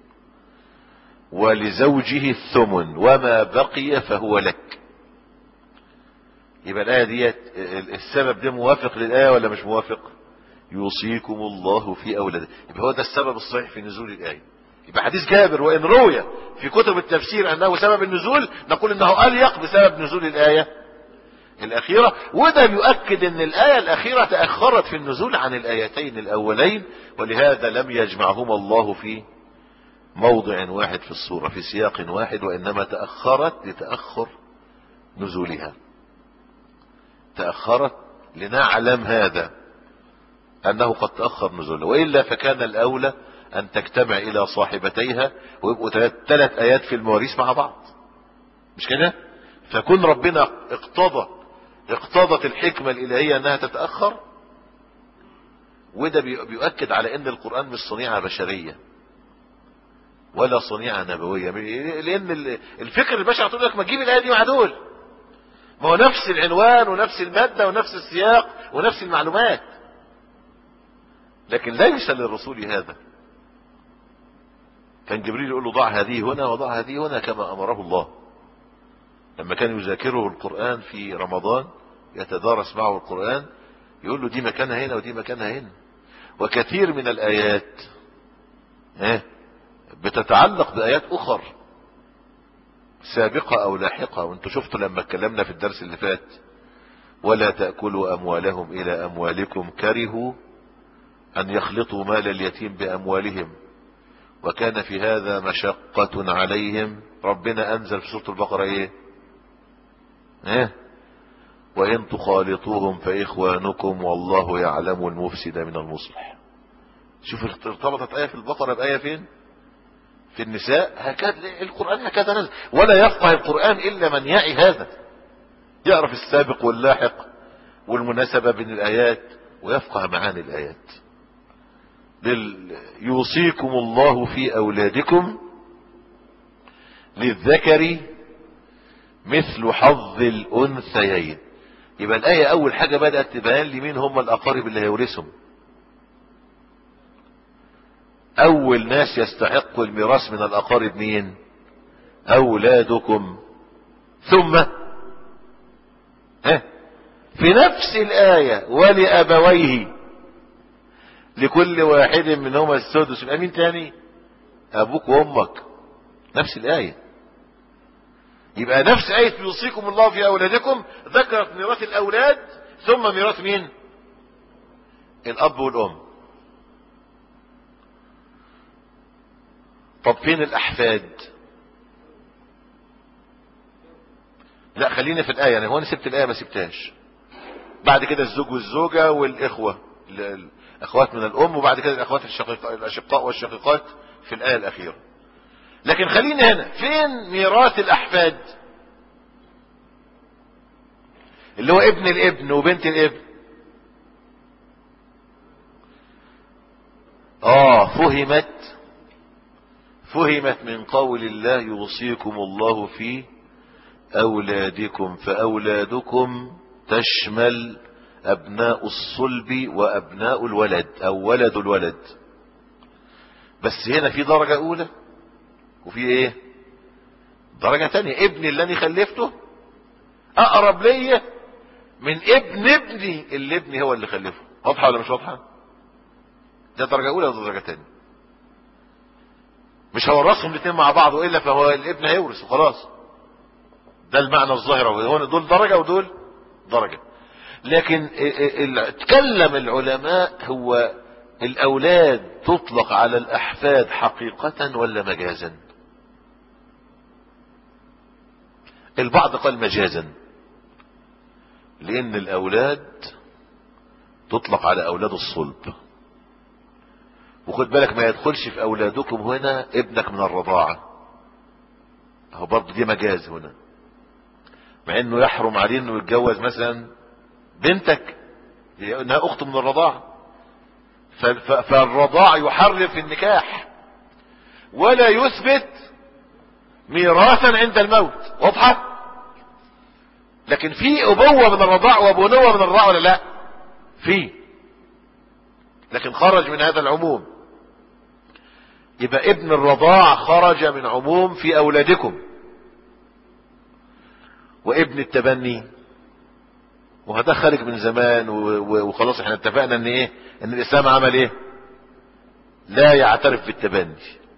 ولزوجه الثمن وما بقي فهو لك يبقى الآية ديت السبب ده موافق للآية ولا مش موافق يوصيكم الله في أولاده يبقى هو ده السبب الصحيح في نزول الآية يبقى حديث جابر وإن روي في كتب التفسير أنه سبب النزول نقول أنه أليق بسبب نزول الآية الأخيرة وده بيؤكد أن الآية الأخيرة تأخرت في النزول عن الآيتين الأولين ولهذا لم يجمعهما الله في موضع واحد في الصورة في سياق واحد وإنما تأخرت لتأخر نزولها تأخرت لنعلم هذا أنه قد تأخر نزوله وإلا فكان الأولى أن تجتمع إلى صاحبتيها ويبقوا ثلاث آيات في المواريث مع بعض مش كده فكون ربنا اقتضى اقتضت الحكمة الإلهية أنها تتأخر وده بي- بيؤكد على أن القرآن مش صنيعة بشرية ولا صنيعة نبوية لأن ال- الفكر البشري تقول لك ما تجيب الآية دي مع دول ما هو نفس العنوان ونفس المادة ونفس السياق ونفس المعلومات لكن ليس للرسول هذا كان جبريل يقول له ضع هذه هنا وضع هذه هنا كما أمره الله لما كان يذاكره القرآن في رمضان يتدارس معه القرآن يقول له دي مكانها هنا ودي مكانها هنا وكثير من الآيات ها، بتتعلق بآيات أخر سابقة أو لاحقة وانتوا شفتوا لما اتكلمنا في الدرس اللي فات ولا تأكلوا أموالهم إلى أموالكم كرهوا أن يخلطوا مال اليتيم بأموالهم وكان في هذا مشقة عليهم ربنا أنزل في سورة البقرة إيه إيه وإن تخالطوهم فإخوانكم والله يعلم المفسد من المصلح شوف ارتبطت آية في البقرة بآية فين في النساء هكذا القرآن هكذا نزل ولا يفقه القرآن إلا من يعي هذا يعرف السابق واللاحق والمناسبة بين الآيات ويفقه معاني الآيات لل... يوصيكم الله في أولادكم للذكر مثل حظ الأنثيين يبقى الآية أول حاجة بدأت تبين لي مين هم الأقارب اللي هيورثهم أول ناس يستحقوا الميراث من الأقارب مين أولادكم ثم ها في نفس الآية ولأبويه لكل واحد منهما السدس يبقى مين تاني أبوك وأمك نفس الآية يبقى نفس آية يوصيكم الله في أولادكم ذكرت ميراث الأولاد ثم ميراث مين الأب والأم طب فين الأحفاد لا خلينا في الآية يعني هو أنا سبت الآية ما سبتهاش بعد كده الزوج والزوجة والإخوة ال- الأخوات من الأم وبعد كده الأخوات الشقيقاء الأشقاء والشقيقات في الآية الأخيرة لكن خلينا هنا فين ميراث الأحفاد اللي هو ابن الابن وبنت الابن اه فهمت فهمت من قول الله يوصيكم الله في أولادكم فأولادكم تشمل أبناء الصلب وأبناء الولد أو ولد الولد بس هنا في درجة أولى وفي إيه درجة تانية ابني اللي أنا خلفته أقرب ليا من ابن ابني اللي ابني هو اللي خلفه واضحة ولا مش واضحة ده درجة أولى وده درجة تانية مش هورثهم الاثنين مع بعض والا فهو الابن هيورث وخلاص ده المعنى الظاهر هون دول درجه ودول درجه لكن ال- ال- تكلم العلماء هو الاولاد تطلق على الاحفاد حقيقه ولا مجازا البعض قال مجازا لان الاولاد تطلق على اولاد الصلب وخد بالك ما يدخلش في اولادكم هنا ابنك من الرضاعة اهو برضه دي مجاز هنا مع انه يحرم عليه انه يتجوز مثلا بنتك انها اخته من الرضاعة ف- ف- فالرضاع يحرف النكاح ولا يثبت ميراثا عند الموت واضحة لكن في ابوة من الرضاع وابنوة من الرضاع ولا لا في لكن خرج من هذا العموم يبقى ابن الرضاع خرج من عموم في اولادكم وابن التبني وهذا خارج من زمان و- و- وخلاص احنا اتفقنا ان ايه ان الاسلام عمل ايه لا يعترف بالتبني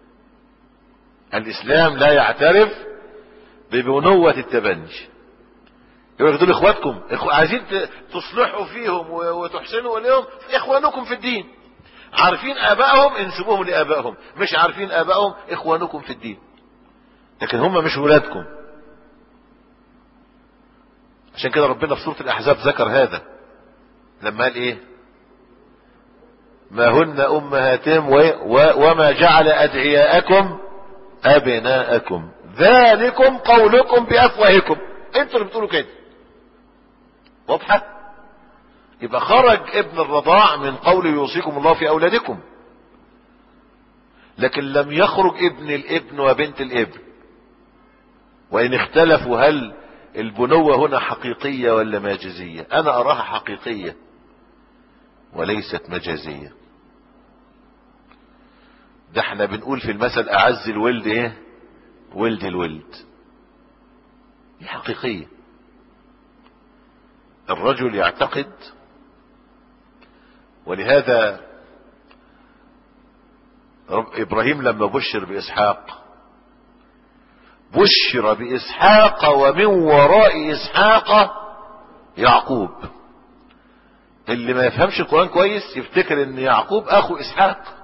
الاسلام لا يعترف ببنوة التبني يقول لك دول اخواتكم إخو... عايزين ت- تصلحوا فيهم و- وتحسنوا اليهم اخوانكم في الدين عارفين ابائهم انسبوهم لابائهم مش عارفين ابائهم اخوانكم في الدين لكن هم مش ولادكم عشان كده ربنا في سورة الاحزاب ذكر هذا لما قال ايه ما هن امهاتهم و... و... وما جعل ادعياءكم ابناءكم ذلكم قولكم بافواهكم انتوا اللي بتقولوا كده واضحة يبقى خرج ابن الرضاع من قول يوصيكم الله في اولادكم لكن لم يخرج ابن الابن وبنت الابن وان اختلفوا هل البنوة هنا حقيقية ولا مجازية انا اراها حقيقية وليست مجازية ده احنا بنقول في المثل اعز الولد ايه ولد الولد دي حقيقية الرجل يعتقد ولهذا رب ابراهيم لما بشر باسحاق بشر باسحاق ومن وراء اسحاق يعقوب اللي ما يفهمش القرآن كويس يفتكر ان يعقوب اخو اسحاق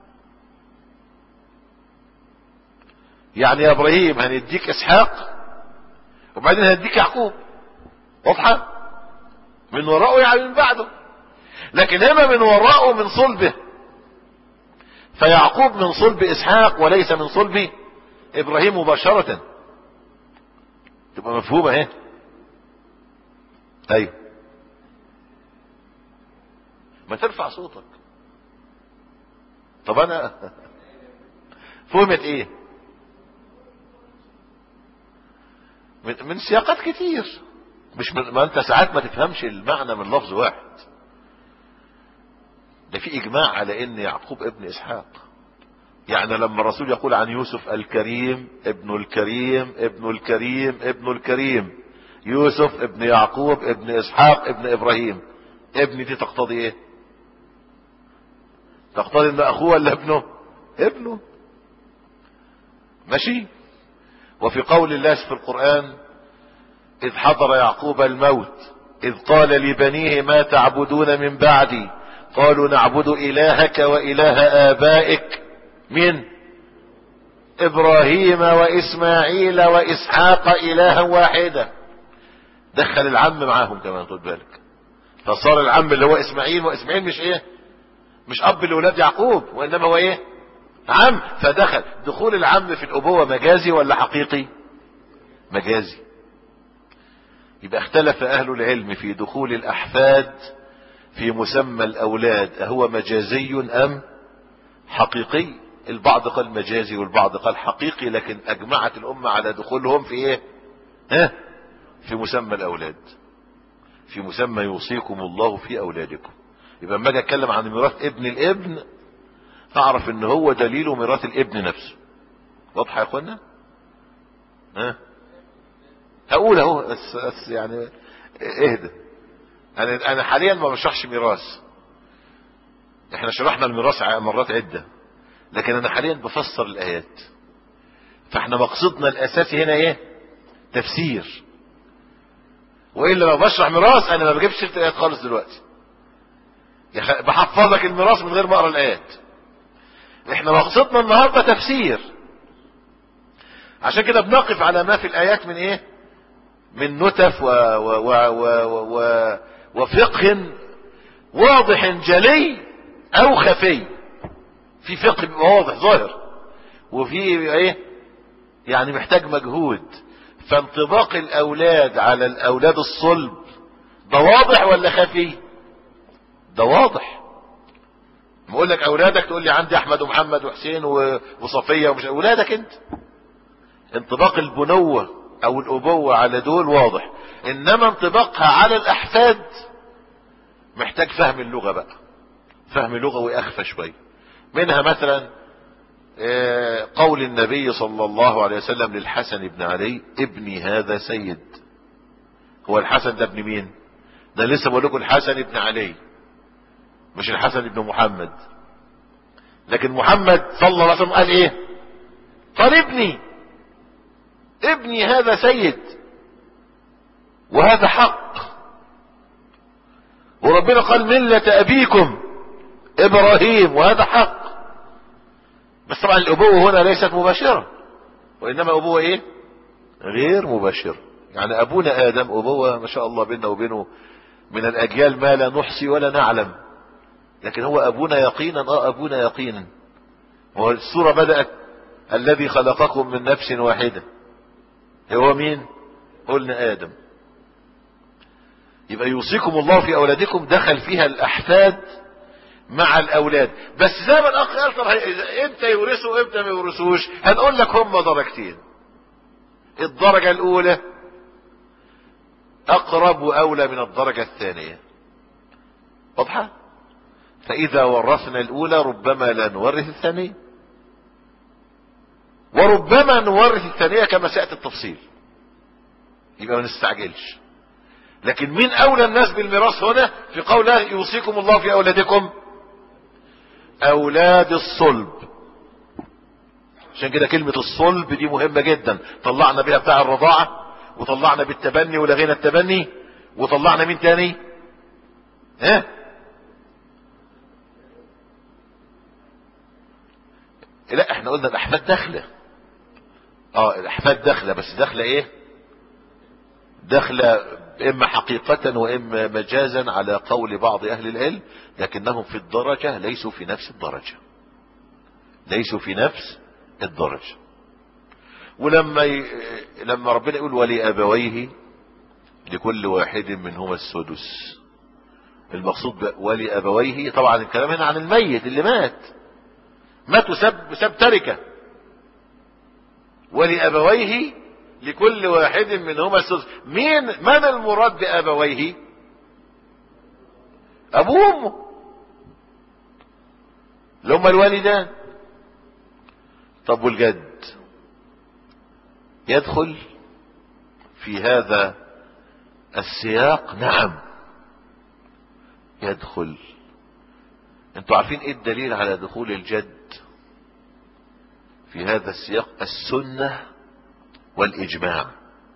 يعني يا ابراهيم هنديك اسحاق وبعدين هنديك يعقوب واضحة من وراءه يعني من بعده لكن هنا من وراءه من صلبه فيعقوب من صلب اسحاق وليس من صلب ابراهيم مباشرة تبقى مفهومة اهي ايوه ما ترفع صوتك طب انا فهمت ايه من, من سياقات كتير مش من ما انت ساعات ما تفهمش المعنى من لفظ واحد ده في اجماع على ان يعقوب ابن اسحاق يعني لما الرسول يقول عن يوسف الكريم ابن الكريم ابن الكريم ابن الكريم يوسف ابن يعقوب ابن اسحاق ابن ابراهيم ابن دي تقتضي ايه تقتضي ان اخوه ولا ابنه ابنه ماشي وفي قول الله في القرآن إذ حضر يعقوب الموت إذ قال لبنيه ما تعبدون من بعدي قالوا نعبد إلهك وإله آبائك من إبراهيم وإسماعيل وإسحاق إلها واحدا دخل العم معاهم كمان خد بالك فصار العم اللي هو إسماعيل وإسماعيل مش إيه مش أب لأولاد يعقوب وإنما هو إيه عم فدخل دخول العم في الأبوة مجازي ولا حقيقي مجازي يبقى اختلف أهل العلم في دخول الأحفاد في مسمى الأولاد أهو مجازي أم حقيقي البعض قال مجازي والبعض قال حقيقي لكن أجمعت الأمة على دخولهم في إيه ها في مسمى الأولاد في مسمى يوصيكم الله في أولادكم يبقى لما اجي اتكلم عن ميراث ابن الابن اعرف ان هو دليل ميراث الابن نفسه واضحه يا اخوانا ها هقول اهو بس, بس يعني اهدى انا انا حاليا ما بشرحش ميراث احنا شرحنا الميراث مرات عده لكن انا حاليا بفسر الايات فاحنا مقصدنا الاساسي هنا ايه تفسير والا لو بشرح ميراث انا ما بجيبش سيره الايات خالص دلوقتي بحفظك الميراث من غير ما اقرا الايات احنا مقصدنا النهارده تفسير عشان كده بنقف على ما في الايات من ايه من نتف و و و و و وفقه واضح جلي او خفي في فقه بيبقى واضح ظاهر وفي ايه يعني محتاج مجهود فانطباق الاولاد على الاولاد الصلب ده واضح ولا خفي ده واضح بقول لك اولادك تقول لي عندي احمد ومحمد وحسين وصفيه ومش اولادك انت انطباق البنوه او الابوه على دول واضح انما انطباقها على الاحفاد محتاج فهم اللغه بقى فهم لغوي اخفى شويه منها مثلا قول النبي صلى الله عليه وسلم للحسن بن علي ابني هذا سيد هو الحسن ده ابن مين ده لسه بقول لكم الحسن ابن علي مش الحسن ابن محمد لكن محمد صلى الله عليه وسلم قال ايه قال ابني ابني هذا سيد وهذا حق وربنا قال ملة ابيكم ابراهيم وهذا حق بس طبعا الابوة هنا ليست مباشرة وانما ابوة ايه غير مباشرة يعني ابونا ادم ابوة ما شاء الله بيننا وبينه من الاجيال ما لا نحصي ولا نعلم لكن هو ابونا يقينا اه ابونا يقينا هو السورة بدأت الذي خلقكم من نفس واحدة هو مين قلنا ادم يبقى يوصيكم الله في اولادكم دخل فيها الاحفاد مع الاولاد بس زي ما الاخ قال طب امتى يورثوا امتى ما يورثوش هنقول لك هم درجتين الدرجة الاولى اقرب واولى من الدرجة الثانية واضحة فاذا ورثنا الاولى ربما لا نورث الثانية وربما نورث الثانية كما سيأتي التفصيل يبقى ما نستعجلش لكن مين اولى الناس بالميراث هنا في قول يوصيكم الله في اولادكم اولاد الصلب عشان كده كلمة الصلب دي مهمة جدا طلعنا بها بتاع الرضاعة وطلعنا بالتبني ولغينا التبني وطلعنا مين تاني ها لا احنا قلنا الاحفاد داخله اه الاحفاد داخله بس داخله ايه داخله اما حقيقة واما مجازا على قول بعض اهل العلم لكنهم في الدرجة ليسوا في نفس الدرجة ليسوا في نفس الدرجة ولما ي... لما ربنا يقول ولأبويه لكل واحد منهما السدس المقصود ولأبويه طبعا الكلام هنا عن الميت اللي مات مات وساب ساب تركه ولأبويه لكل واحد منهما السدس مين من المراد بأبويه أبوه وأمه اللي هما الوالدان طب والجد يدخل في هذا السياق نعم يدخل انتوا عارفين ايه الدليل على دخول الجد في هذا السياق السنة والإجماع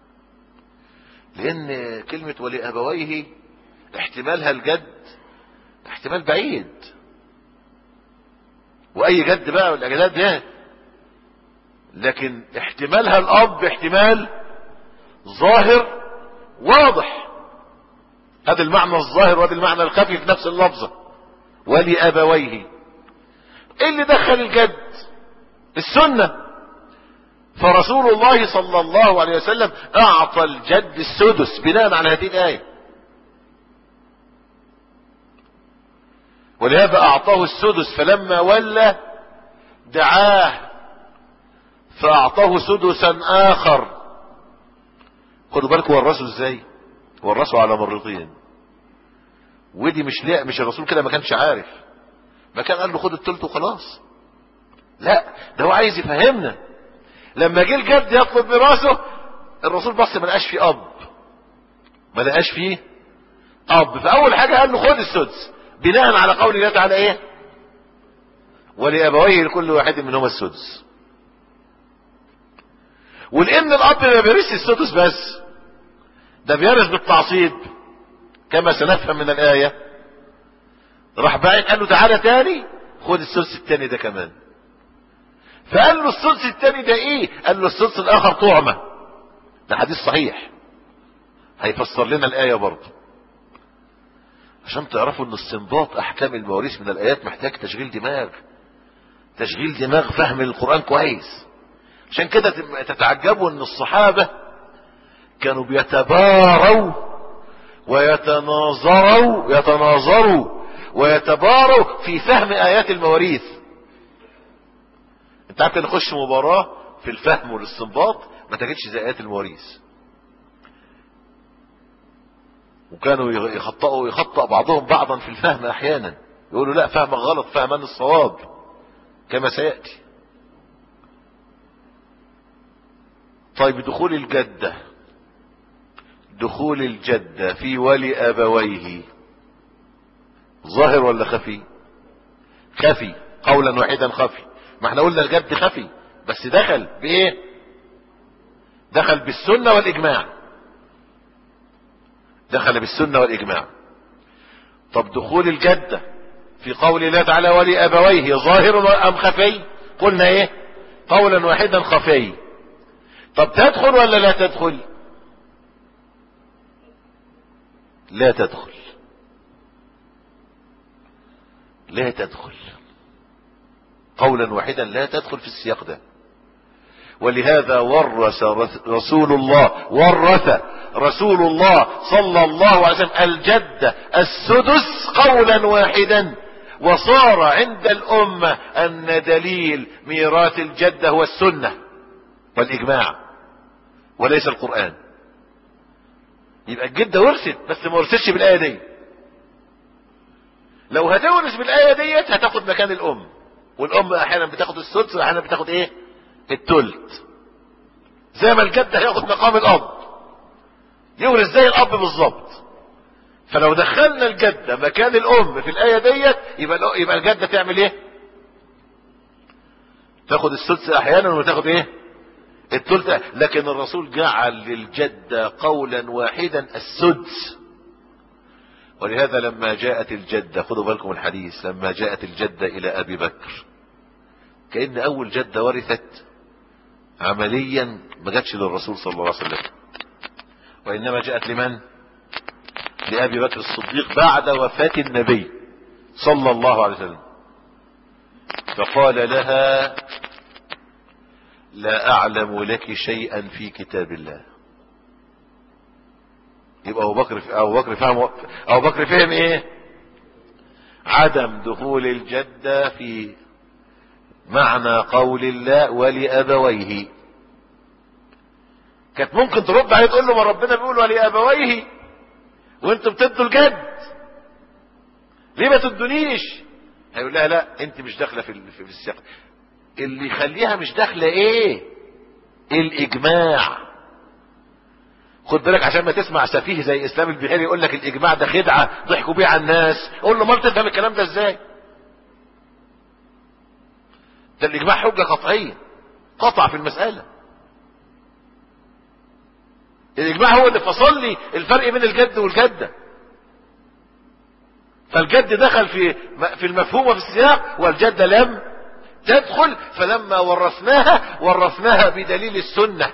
لأن كلمة ولأبويه احتمالها الجد احتمال بعيد وأي جد بقى والأجداد ده لكن احتمالها الأب احتمال ظاهر واضح هذا المعنى الظاهر وهذا المعنى الخفي في نفس اللفظة ولأبويه ايه اللي دخل الجد السنة فرسول الله صلى الله عليه وسلم اعطى الجد السدس بناء على هذه الآية ولهذا اعطاه السدس فلما ولى دعاه فاعطاه سدسا اخر خدوا بالكم ورثوا ازاي ورثوا على مرتين ودي مش لا مش الرسول كده ما كانش عارف ما كان قال له خد التلت وخلاص لا ده هو عايز يفهمنا لما جه الجد يطلب ميراثه الرسول بص ما لقاش فيه اب ما لقاش فيه اب فاول حاجه قال له خد السدس بناء على قول الله تعالى ايه ولابويه لكل واحد منهما السدس ولان الاب ما بيرث السدس بس ده بيرث بالتعصيب كما سنفهم من الايه راح باعت قال له تعالى تاني خد السدس التاني ده كمان فقال له السدس التاني ده ايه قال له السدس الاخر طعمه ده حديث صحيح هيفسر لنا الايه برضه عشان تعرفوا ان استنباط احكام المواريث من الايات محتاج تشغيل دماغ تشغيل دماغ فهم القران كويس عشان كده تتعجبوا ان الصحابه كانوا بيتباروا ويتناظروا يتناظروا ويتباروا في فهم ايات المواريث انت عارف نخش مباراة في الفهم والاستنباط ما تجدش زي ايات المواريث وكانوا يخطئوا يخطئ بعضهم بعضا في الفهم احيانا يقولوا لا فهمك غلط فهمان الصواب كما سيأتي طيب دخول الجدة دخول الجدة في ولي أبويه ظاهر ولا خفي خفي قولا واحدا خفي ما احنا قلنا الجد خفي بس دخل بايه دخل بالسنة والاجماع دخل بالسنة والاجماع طب دخول الجدة في قول الله تعالى ولي ابويه ظاهر ام خفي قلنا ايه قولا واحدا خفي طب تدخل ولا لا تدخل لا تدخل لا تدخل قولا واحدا لا تدخل في السياق ده ولهذا ورث رسول الله ورث رسول الله صلى الله عليه وسلم الجدة السدس قولا واحدا وصار عند الأمة أن دليل ميراث الجدة هو السنة والإجماع وليس القرآن يبقى الجدة ورثت بس ما ورثتش بالآية دي لو هتورث بالآية ديت هتاخد مكان الأم والأم أحيانا بتاخد السدس وأحيانا بتاخد إيه التلت زي ما الجد هياخد مقام الأب يورث زي الأب بالظبط فلو دخلنا الجدة مكان الأم في الآية ديت يبقى يبقى الجدة تعمل إيه؟ تاخد السدس أحيانا وتاخد إيه؟ التلت لكن الرسول جعل للجدة قولا واحدا السدس ولهذا لما جاءت الجدة خذوا بالكم الحديث لما جاءت الجدة إلى أبي بكر كأن أول جدة ورثت عمليا ما جاتش للرسول صلى الله عليه وسلم وإنما جاءت لمن لأبي بكر الصديق بعد وفاة النبي صلى الله عليه وسلم فقال لها لا أعلم لك شيئا في كتاب الله يبقى أبو بكر أبو بكر فهم أبو بكر فهم إيه؟ عدم دخول الجدة في معنى قول الله ولأبويه كانت ممكن ترد عليه تقول له ما ربنا بيقول ولأبويه وانتوا بتدوا الجد ليه ما تدونيش هيقول لها لا انت مش داخله في في السياق اللي يخليها مش داخله ايه الاجماع خد بالك عشان ما تسمع سفيه زي اسلام البحيري يقول لك الاجماع ده خدعه ضحكوا بيه على الناس قول له ما تفهم الكلام ده ازاي ده الاجماع حجه قطعيه قطع في المساله الاجماع هو اللي فصل لي الفرق بين الجد والجدة فالجد دخل في في المفهوم وفي السياق والجدة لم تدخل فلما ورثناها ورثناها بدليل السنة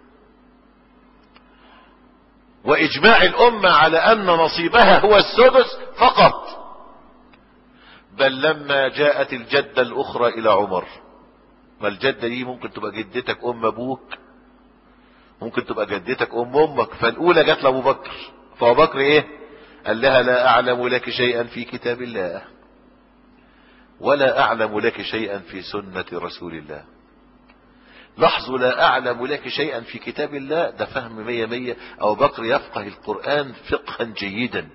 واجماع الامة على ان نصيبها هو السدس فقط بل لما جاءت الجدة الاخرى الى عمر ما الجدة دي ممكن تبقى جدتك ام ابوك ممكن تبقى جدتك ام امك فالاولى جت لابو بكر فابو بكر ايه قال لها لا اعلم لك شيئا في كتاب الله ولا اعلم لك شيئا في سنة رسول الله لاحظوا لا اعلم لك شيئا في كتاب الله ده فهم مية مية ابو بكر يفقه القرآن فقها جيدا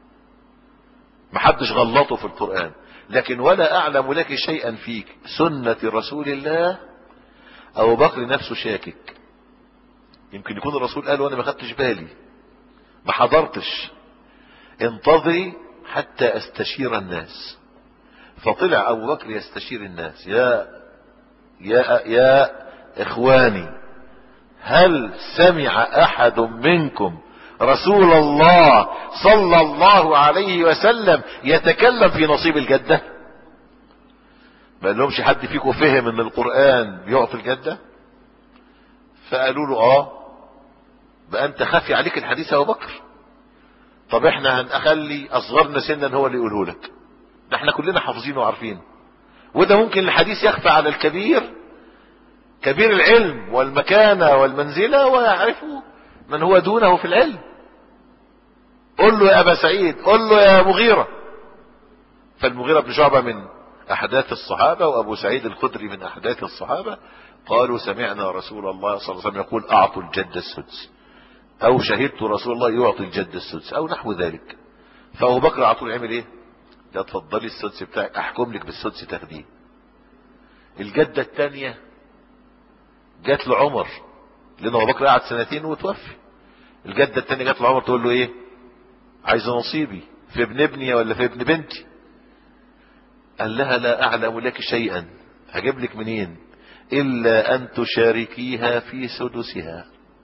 محدش غلطه في القرآن لكن ولا اعلم لك شيئا في سنة رسول الله ابو بكر نفسه شاكك يمكن يكون الرسول قال وانا ما خدتش بالي ما حضرتش انتظري حتى استشير الناس فطلع ابو بكر يستشير الناس يا يا يا اخواني هل سمع احد منكم رسول الله صلى الله عليه وسلم يتكلم في نصيب الجدة ما لهمش حد فيكم فهم ان القرآن بيعطي الجدة فقالوا له اه بقى انت خافي عليك الحديث يا ابو بكر طب احنا هنخلي اصغرنا سنا هو اللي يقوله لك ده احنا كلنا حافظين وعارفين وده ممكن الحديث يخفى على الكبير كبير العلم والمكانة والمنزلة ويعرفه من هو دونه في العلم قل له يا ابا سعيد قل له يا مغيرة فالمغيرة بن شعبة من احداث الصحابة وابو سعيد الخدري من احداث الصحابة قالوا سمعنا رسول الله صلى الله عليه وسلم يقول اعطوا الجد السدس او شهدت رسول الله يعطي الجد السدس او نحو ذلك فابو بكر على طول عمل ايه لا تفضلي السدس بتاعك احكم لك بالسدس تاخديه الجدة الثانية جات له عمر لان ابو بكر قعد سنتين وتوفي الجدة الثانية جات له عمر تقول له ايه عايز نصيبي في ابن ابني ولا في ابن بنتي قال لها لا اعلم لك شيئا هجيب لك منين الا ان تشاركيها في سدسها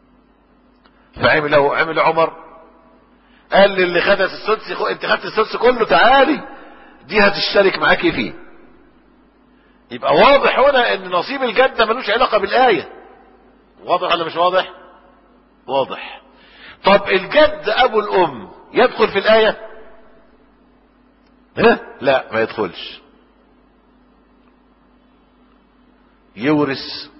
فعمل له عمل عمر قال للي خدت السدس خو... انت خدت السدس كله تعالي دي هتشترك معاكي فيه يبقى واضح هنا ان نصيب الجدة ملوش علاقة بالآية واضح ولا مش واضح واضح طب الجد ابو الام يدخل في الآية ها لا ما يدخلش يورث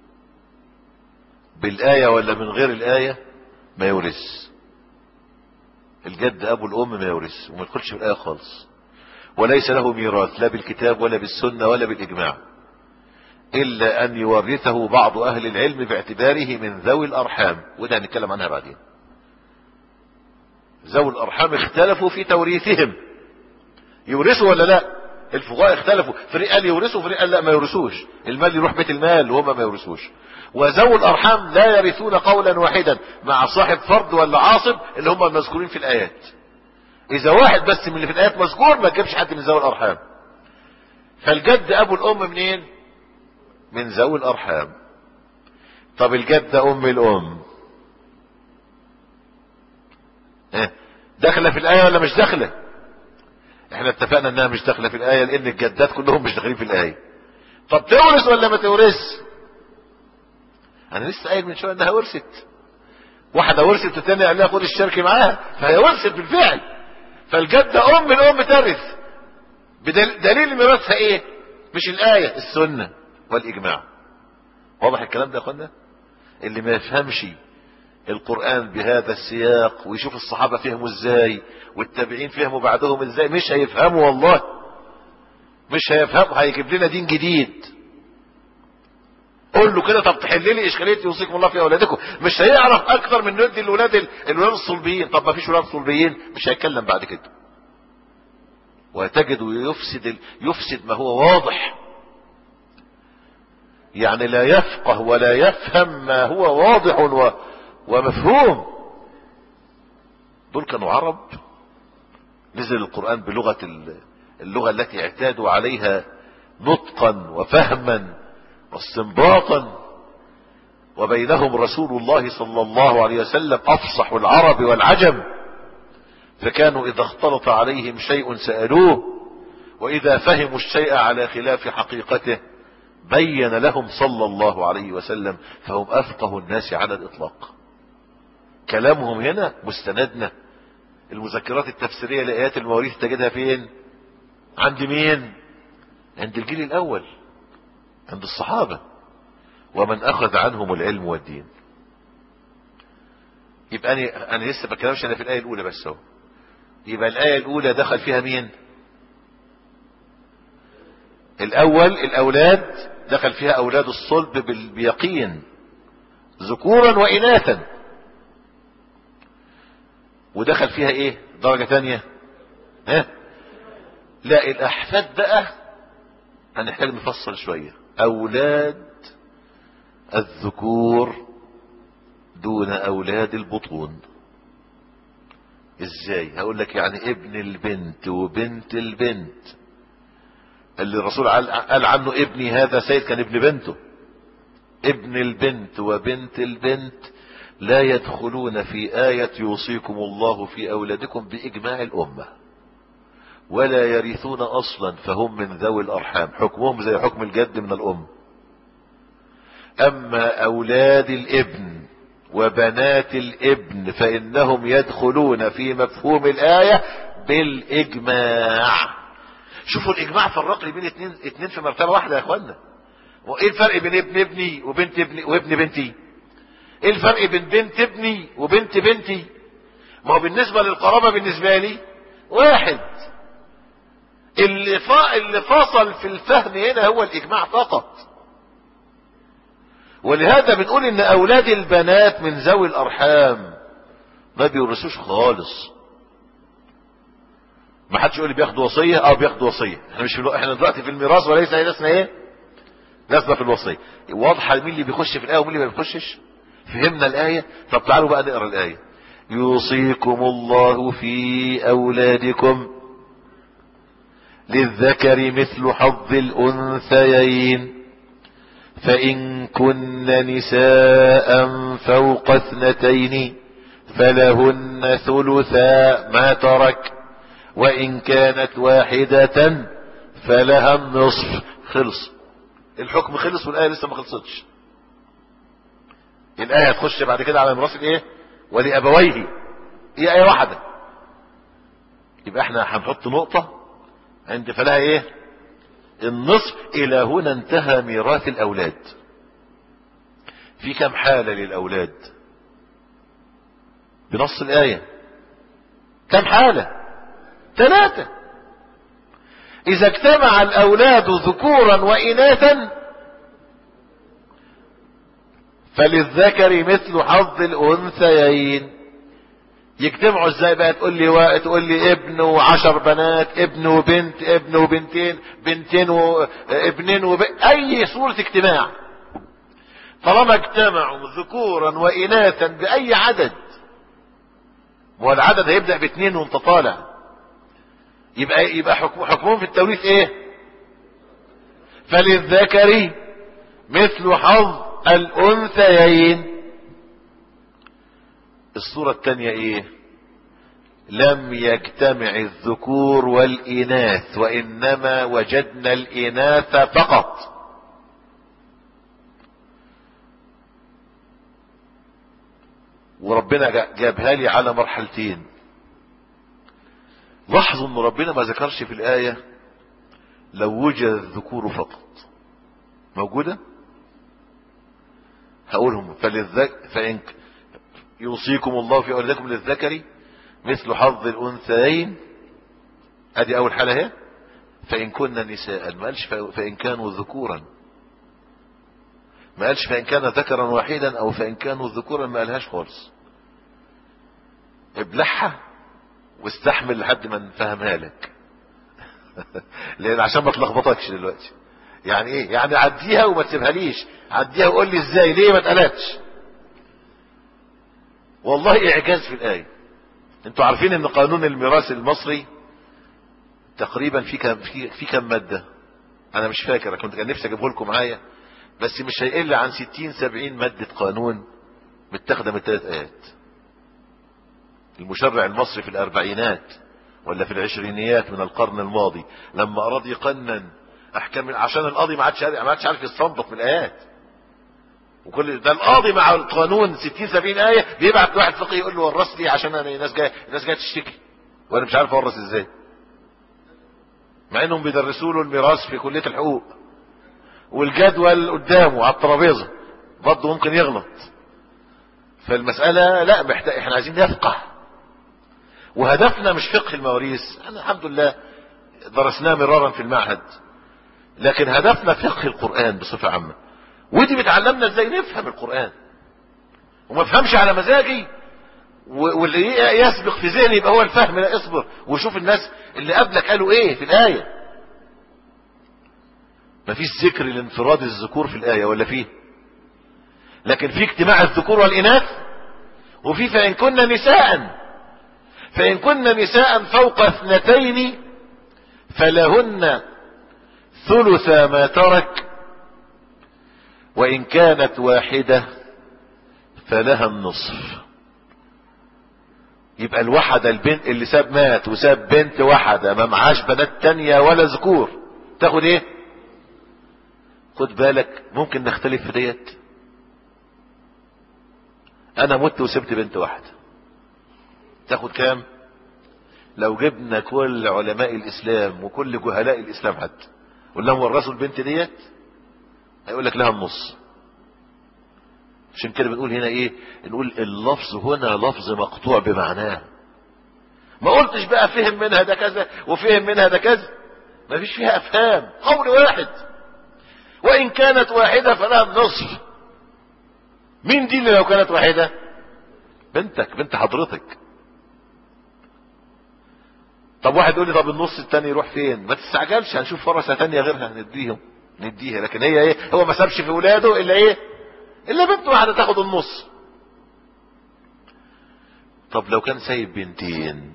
بالآية ولا من غير الآية ما يورث الجد ابو الام ما يورث وما يدخلش في الآية خالص وليس له ميراث لا بالكتاب ولا بالسنة ولا بالإجماع إلا أن يورثه بعض أهل العلم باعتباره من ذوي الأرحام وده هنتكلم عنها بعدين ذوي الأرحام اختلفوا في توريثهم يورثوا ولا لا الفقهاء اختلفوا فريق قال يورثوا فريق قال لا ما يورثوش المال يروح بيت المال وهم ما يورثوش وذوي الأرحام لا يرثون قولا واحدا مع صاحب فرد ولا عاصب اللي هم المذكورين في الآيات اذا واحد بس من اللي في الايات مذكور ما تجيبش حد من ذوي الارحام فالجد ابو الام منين من ذوي الارحام طب الجدة ام الام اه داخلة في الاية ولا مش داخلة احنا اتفقنا انها مش داخلة في الاية لان الجدات كلهم مش داخلين في الاية طب تورث ولا ما تورث انا لسه قايل من شوية انها ورثت واحدة ورثت والتانية قال لها خد الشركة معاها فهي ورثت بالفعل فالجدة ام الام ترث بدليل ميراثها ايه مش الاية السنة والاجماع واضح الكلام ده يا اخوانا اللي ما يفهمش القرآن بهذا السياق ويشوف الصحابة فهموا ازاي والتابعين فهموا بعدهم ازاي مش هيفهموا والله مش هيفهموا هيجيب لنا دين جديد قول له كده طب تحل لي اشكاليه يوصيكم الله في اولادكم مش هيعرف اكتر من ندي الولاد الولاد الصلبيين طب ما فيش ولاد صلبيين مش هيتكلم بعد كده وتجد يفسد يفسد ما هو واضح يعني لا يفقه ولا يفهم ما هو واضح و ومفهوم دول كانوا عرب نزل القرآن بلغة اللغة التي اعتادوا عليها نطقا وفهما واستنباطا وبينهم رسول الله صلى الله عليه وسلم افصح العرب والعجم فكانوا اذا اختلط عليهم شيء سألوه واذا فهموا الشيء على خلاف حقيقته بين لهم صلى الله عليه وسلم فهم افقه الناس على الاطلاق كلامهم هنا مستندنا المذكرات التفسيرية لآيات المواريث تجدها فين عند مين عند الجيل الاول عند الصحابة ومن اخذ عنهم العلم والدين يبقى انا انا لسه بكلمش انا في الايه الاولى بس اهو يبقى الايه الاولى دخل فيها مين الاول الاولاد دخل فيها اولاد الصلب بال- بيقين ذكورا واناثا ودخل فيها ايه درجة تانية ها لا الاحفاد بقى هنحتاج نفصل شوية اولاد الذكور دون اولاد البطون ازاي هقول لك يعني ابن البنت وبنت البنت اللي الرسول قال قال عنه ابني هذا سيد كان ابن بنته ابن البنت وبنت البنت لا يدخلون في آية يوصيكم الله في أولادكم بإجماع الأمة ولا يرثون أصلا فهم من ذوي الأرحام حكمهم زي حكم الجد من الأم أما أولاد الابن وبنات الابن فإنهم يدخلون في مفهوم الآية بالإجماع شوفوا الإجماع فرق لي بين اتنين, اتنين في مرتبة واحدة يا أخوانا وإيه الفرق بين ابن ابني وبنت ابني وابن بنتي ايه الفرق بين بنت ابني وبنت بنتي ما هو بالنسبة للقرابة بالنسبة لي واحد اللي, فا اللي فاصل في الفهم هنا هو الاجماع فقط ولهذا بنقول ان اولاد البنات من ذوي الارحام ما بيورثوش خالص ما حدش يقول لي بياخد وصيه اه بياخد وصيه احنا مش في الو... احنا دلوقتي في الميراث وليس لسنا ايه لسنا في الوصيه واضحه مين اللي بيخش في الايه ومين اللي ما بيخشش فهمنا الآية طب تعالوا بقى نقرأ الآية يوصيكم الله في أولادكم للذكر مثل حظ الأنثيين فإن كن نساء فوق اثنتين فلهن ثلثا ما ترك وإن كانت واحدة فلها النصف خلص الحكم خلص والآية لسه ما خلصتش الآية هتخش بعد كده على ميراث الايه ولأبويه هي آية واحدة يبقى احنا هنحط نقطة عند فلها ايه النصف الى هنا انتهى ميراث الاولاد في كم حالة للاولاد بنص الاية كم حالة ثلاثة اذا اجتمع الاولاد ذكورا واناثا فللذكر مثل حظ الانثيين يجتمعوا ازاي بقى تقول لي و... تقول لي ابن وعشر بنات ابن وبنت ابن وبنتين بنتين وابنين وب... اي صورة اجتماع طالما اجتمعوا ذكورا واناثا باي عدد هو العدد هيبدأ باثنين وانت طالع يبقى يبقى حكم حكمهم في التوريث ايه فللذكر مثل حظ الانثيين الصورة الثانية ايه لم يجتمع الذكور والاناث وانما وجدنا الاناث فقط وربنا جابها لي على مرحلتين لاحظوا ان ربنا ما ذكرش في الاية لو وجد الذكور فقط موجودة هقولهم فللذك فإن يوصيكم الله في أولادكم للذكر مثل حظ الأنثيين ادي أول حالة اهي فإن كنا نساء ما قالش فإن كانوا ذكورا ما قالش فإن كان ذكرا واحدا أو فإن كانوا ذكورا ما قالهاش خالص ابلعها واستحمل لحد ما نفهمها لك لان عشان ما تلخبطكش دلوقتي يعني ايه يعني عديها وما تسيبها ليش عديها وقول لي ازاي ليه ما اتقالتش والله اعجاز في الايه انتوا عارفين ان قانون الميراث المصري تقريبا في كم في, في كم ماده انا مش فاكر كنت كان نفسي اجيبه لكم معايا بس مش هيقل عن ستين سبعين مادة قانون متاخدة من ثلاث آيات المشرع المصري في الأربعينات ولا في العشرينيات من القرن الماضي لما أراد يقنن أحكام عشان القاضي ما عادش ما عادش عارف يستنبط من الآيات وكل ده القاضي مع القانون 60 70 آية بيبعت واحد فقيه يقول له ورث لي عشان انا الناس جايه الناس جايه تشتكي وانا مش عارف اورث ازاي مع انهم بيدرسوا له الميراث في كلية الحقوق والجدول قدامه على الترابيزه برضه ممكن يغلط فالمسألة لا محتاج احنا عايزين نفقه وهدفنا مش فقه المواريث احنا الحمد لله درسناه مرارا في المعهد لكن هدفنا فقه القرآن بصفة عامة ودي بتعلمنا ازاي نفهم القرآن وما فهمش على مزاجي واللي يسبق في ذهني يبقى هو الفهم لا اصبر وشوف الناس اللي قبلك قالوا ايه في الآية مفيش ذكر لانفراد الذكور في الآية ولا فيه لكن في اجتماع الذكور والإناث وفي فإن كن نساء فإن كن نساء فوق اثنتين فلهن ثلث ما ترك وإن كانت واحدة فلها النصف يبقى الوحدة البنت اللي ساب مات وساب بنت وحدة ما معاش بنات تانية ولا ذكور تاخد ايه خد بالك ممكن نختلف في ديت انا مت وسبت بنت واحدة تاخد كام لو جبنا كل علماء الاسلام وكل جهلاء الاسلام حتى قلنا لهم ورثوا البنت ديت هيقول لك لها النص عشان كده بنقول هنا ايه نقول اللفظ هنا لفظ مقطوع بمعناه ما قلتش بقى فهم منها ده كذا وفهم منها ده كذا ما فيش فيها افهام قول واحد وان كانت واحدة فلها النصف مين دي اللي لو كانت واحدة بنتك بنت حضرتك طب واحد يقول لي طب النص التاني يروح فين ما تستعجلش هنشوف فرصة تانية غيرها نديهم نديها لكن هي ايه هو ما سابش في ولاده الا ايه الا بنت واحدة تاخد النص طب لو كان سايب بنتين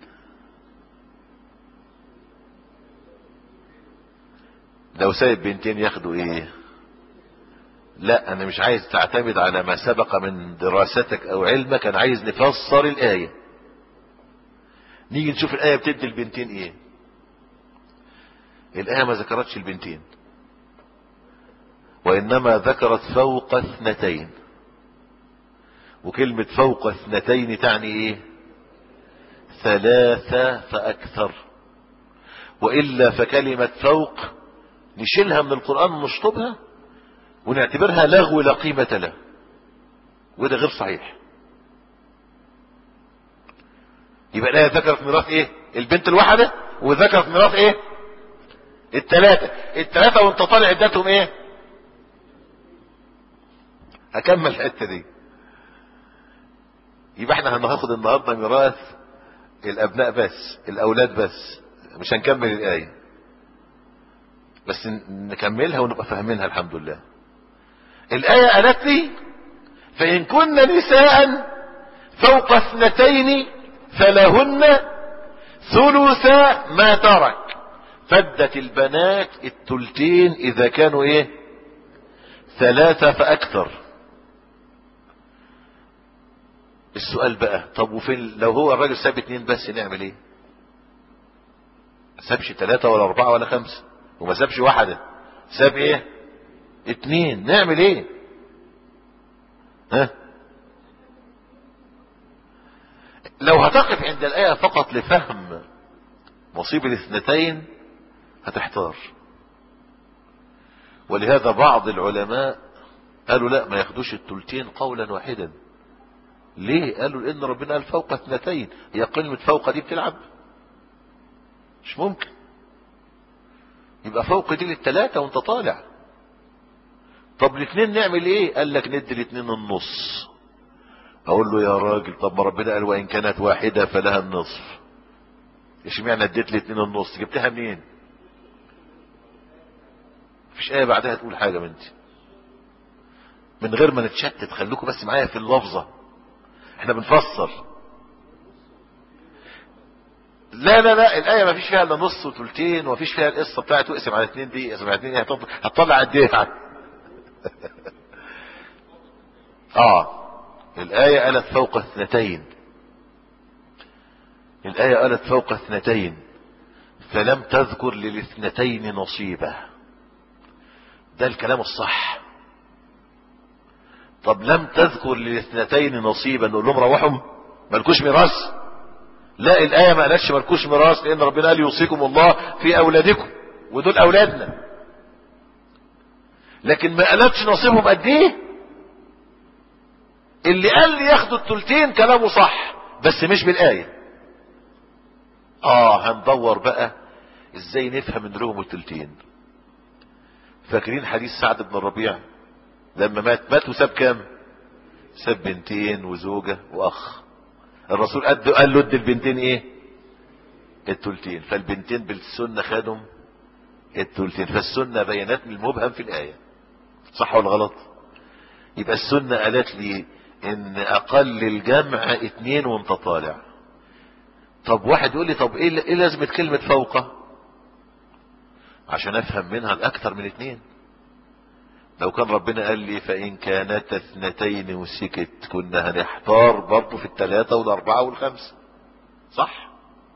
لو سايب بنتين ياخدوا ايه لا انا مش عايز تعتمد على ما سبق من دراستك او علمك انا عايز نفسر الايه نيجي نشوف الآية بتدي البنتين ايه الآية ما ذكرتش البنتين وإنما ذكرت فوق اثنتين وكلمة فوق اثنتين تعني ايه ثلاثة فأكثر وإلا فكلمة فوق نشيلها من القرآن ونشطبها ونعتبرها لغو لا قيمة له وده غير صحيح يبقى الآية ذكرت ميراث ايه البنت الواحدة وذكرت ميراث ايه التلاتة التلاتة وانت طالع عدتهم ايه هكمل الحتة دي يبقى احنا هناخد النهاردة ميراث الابناء بس الاولاد بس مش هنكمل الاية بس نكملها ونبقى فاهمينها الحمد لله الاية قالت لي فان كن نساء فوق اثنتين فلهن ثلث ما ترك فدت البنات التلتين اذا كانوا ايه ثلاثة فاكثر السؤال بقى طب وفين لو هو الراجل ساب اتنين بس نعمل ايه سابش ثلاثة ولا اربعة ولا خمسة وما سابش واحدة ساب ايه اتنين نعمل ايه ها لو هتقف عند الآية فقط لفهم مصيب الاثنتين هتحتار ولهذا بعض العلماء قالوا لا ما ياخدوش التلتين قولا واحدا ليه قالوا لان ربنا قال فوق اثنتين هي كلمة فوق دي بتلعب مش ممكن يبقى فوق دي للتلاتة وانت طالع طب الاثنين نعمل ايه قال لك ندي الاثنين النص اقول له يا راجل طب ما ربنا قال وان كانت واحدة فلها النصف ايش معنى اديت لي اتنين النص جبتها منين مفيش ايه بعدها تقول حاجة بنتي من غير ما نتشتت خلوكم بس معايا في اللفظة احنا بنفسر لا لا لا الآية ما فيش فيها الا نص وثلثين وما فيش فيها القصة بتاعت تقسم على اتنين دي اقسم على اتنين هتطلع قد ايه يعني اه الآية قالت فوق اثنتين الآية قالت فوق اثنتين فلم تذكر للاثنتين نصيبه ده الكلام الصح طب لم تذكر للاثنتين نصيبا نقول لهم روحهم مالكوش ميراث لا الآية ما قالتش مالكوش ميراث لأن ربنا قال يوصيكم الله في أولادكم ودول أولادنا لكن ما قالتش نصيبهم قد ايه اللي قال لي ياخدوا التلتين كلامه صح بس مش بالآية اه هندور بقى ازاي نفهم ان لهم التلتين فاكرين حديث سعد بن الربيع لما مات مات وساب كام ساب بنتين وزوجة واخ الرسول قد قال له ادي البنتين ايه التلتين فالبنتين بالسنة خدهم التلتين فالسنة بيانات من المبهم في الآية صح ولا غلط يبقى السنة قالت لي ان اقل الجمع اتنين وانت طالع طب واحد يقول لي طب ايه ايه لازمة كلمة فوقه عشان افهم منها الاكثر من اتنين لو كان ربنا قال لي فان كانت اثنتين وسكت كنا هنحتار برضه في الثلاثة والاربعة والخمسة صح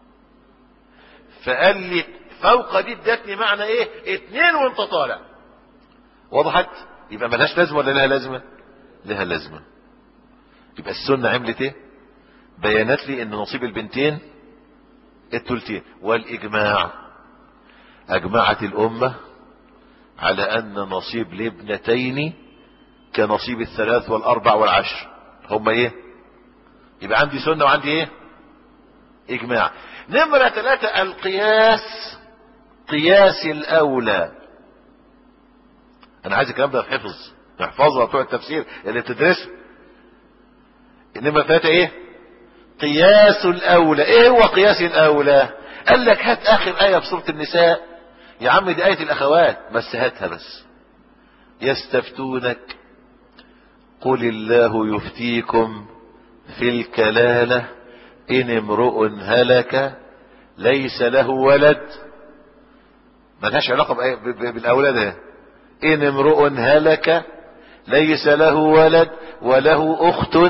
فقال لي فوق دي ادتني معنى ايه اتنين وانت طالع وضحت يبقى ملهاش لازمة ولا لها لازمة لها لازمة يبقى السنة عملت ايه بيانت لي ان نصيب البنتين التلتين والاجماع اجمعت الامة على ان نصيب الابنتين كنصيب الثلاث والاربع والعشر هم ايه يبقى عندي سنة وعندي ايه اجماع نمرة ثلاثة القياس قياس الاولى انا عايز الكلام ده يتحفظ نحفظها بتوع التفسير اللي بتدرسه انما ثلاثة ايه قياس الاولى ايه هو قياس الاولى قال لك هات اخر ايه في سورة النساء يا عم دي ايه الاخوات بس هاتها بس يستفتونك قل الله يفتيكم في الكلالة ان امرؤ هلك ليس له ولد ملهاش علاقة بالاولاد ده ان امرؤ هلك ليس له ولد وله اخت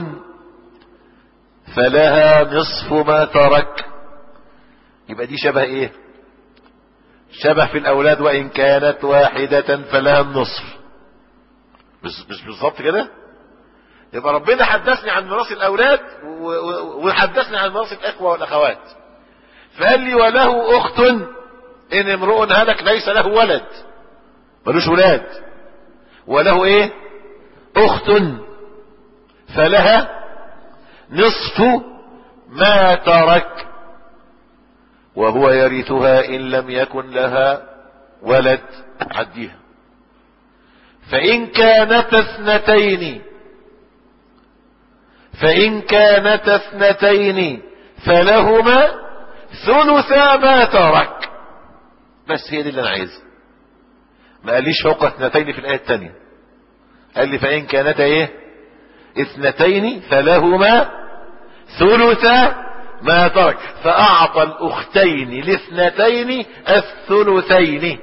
فلها نصف ما ترك يبقى دي شبه ايه شبه في الاولاد وان كانت واحدة فلها النصف مش مش بالظبط كده يبقى ربنا حدثني عن ميراث الاولاد وحدثني عن ميراث الاخوة والاخوات فقال لي وله اخت ان امرؤ هلك ليس له ولد ملوش ولاد وله ايه اخت فلها نصف ما ترك وهو يرثها ان لم يكن لها ولد عديها فان كانتا اثنتين فان كانتا اثنتين فلهما ثلثا ما ترك بس هي دي اللي انا عايزها ما قاليش فوق اثنتين في الايه الثانيه قال لي فان كانتا ايه اثنتين فلهما ثلث ما ترك فاعطى الاختين الاثنتين الثلثين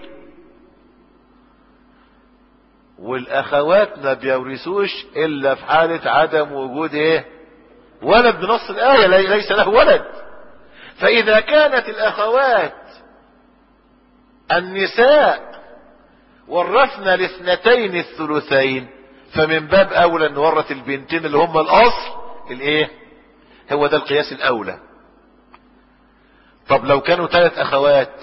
والاخوات ما بيورثوش الا في حالة عدم وجود ايه ولد بنص الاية ليس له ولد فاذا كانت الاخوات النساء ورثنا الاثنتين الثلثين فمن باب اولى نورث البنتين اللي هم الاصل الايه هو ده القياس الاولى طب لو كانوا ثلاث اخوات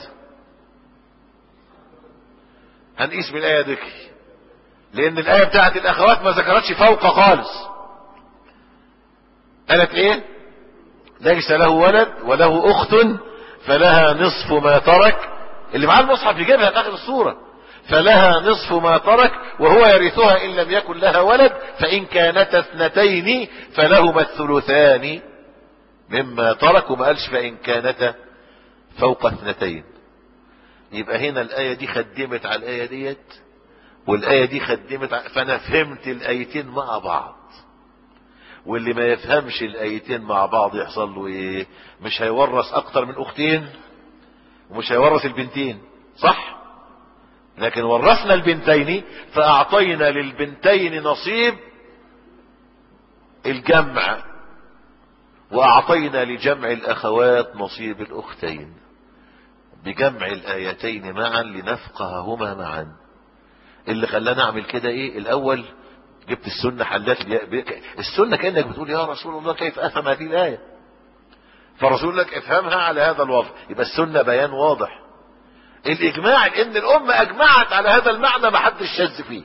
هنقيس بالايه دي لان الايه بتاعت الاخوات ما ذكرتش فوق خالص قالت ايه ليس له ولد وله اخت فلها نصف ما ترك اللي معاه المصحف يجيبها في اخر السوره فلها نصف ما ترك وهو يرثها ان لم يكن لها ولد فان كانتا اثنتين فلهما الثلثان مما ترك وما قالش فان كانتا فوق اثنتين يبقى هنا الايه دي خدمت على الايه ديت والايه دي خدمت على فانا فهمت الايتين مع بعض واللي ما يفهمش الايتين مع بعض يحصل له ايه مش هيورث اكتر من اختين ومش هيورث البنتين صح لكن ورثنا البنتين فأعطينا للبنتين نصيب الجمع وأعطينا لجمع الأخوات نصيب الأختين بجمع الآيتين معا لنفقههما معا اللي خلانا نعمل كده ايه الأول جبت السنة حلات السنة كأنك بتقول يا رسول الله كيف أفهم هذه الآية فرسول لك افهمها على هذا الوضع يبقى السنة بيان واضح الإجماع إن الأمة أجمعت على هذا المعنى ما حدش شذ فيه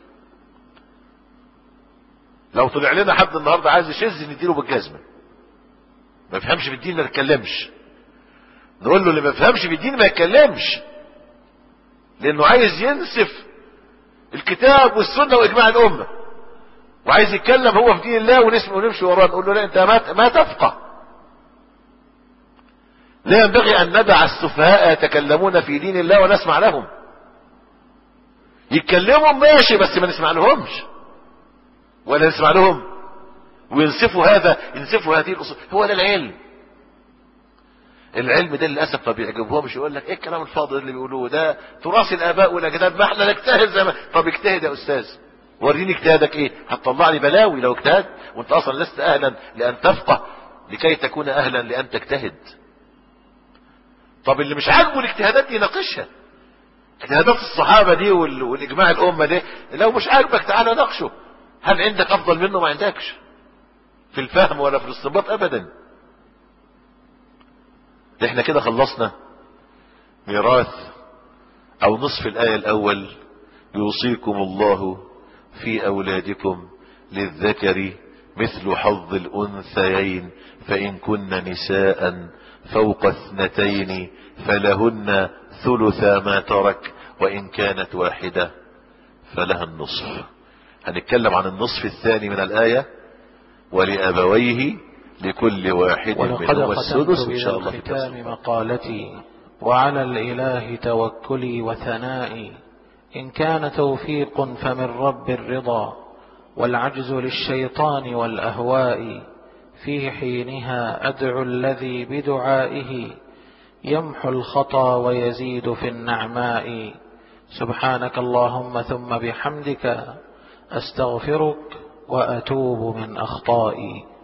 لو طلع لنا حد النهارده عايز يشذ نديله بالجزمة ما يفهمش في الدين ما يتكلمش نقول له اللي ما يفهمش في الدين ما يتكلمش لانه عايز ينسف الكتاب والسنة واجماع الامة وعايز يتكلم هو في دين الله ونسمع ونمشي وراه نقول له لا انت ما ما تفقه لا ينبغي ان ندع السفهاء يتكلمون في دين الله ونسمع لهم يتكلموا ماشي بس ما نسمع لهمش ولا نسمع لهم وينسفوا هذا ينسفوا هذه الاصول هو ده العلم العلم ده للاسف ما بيعجبهمش يقول لك ايه الكلام الفاضل اللي بيقولوه ده تراث الاباء والاجداد ما احنا نجتهد زي ما طب اجتهد يا استاذ وريني اجتهادك ايه هتطلع لي بلاوي لو اجتهد وانت اصلا لست اهلا لان تفقه لكي تكون اهلا لان تجتهد طب اللي مش عاجبه الاجتهادات دي ناقشها اجتهادات الصحابه دي وال- والاجماع الامه دي لو مش عاجبك تعالى ناقشه هل عندك افضل منه ما عندكش في الفهم ولا في الاستنباط ابدا احنا كده خلصنا ميراث او نصف الايه الاول يوصيكم الله في اولادكم للذكر مثل حظ الانثيين فان كن نساء فوق اثنتين فلهن ثلث ما ترك وان كانت واحده فلها النصف هنتكلم عن النصف الثاني من الايه ولابويه لكل واحد ولقد منهما ختمت السدس ان إلى شاء الله في الختام درس مقالتي وعلى الإله توكلي وثنائي إن كان توفيق فمن رب الرضا والعجز للشيطان والأهواء في حينها أدعو الذي بدعائه يمحو الخطا ويزيد في النعماء سبحانك اللهم ثم بحمدك أستغفرك وأتوب من أخطائي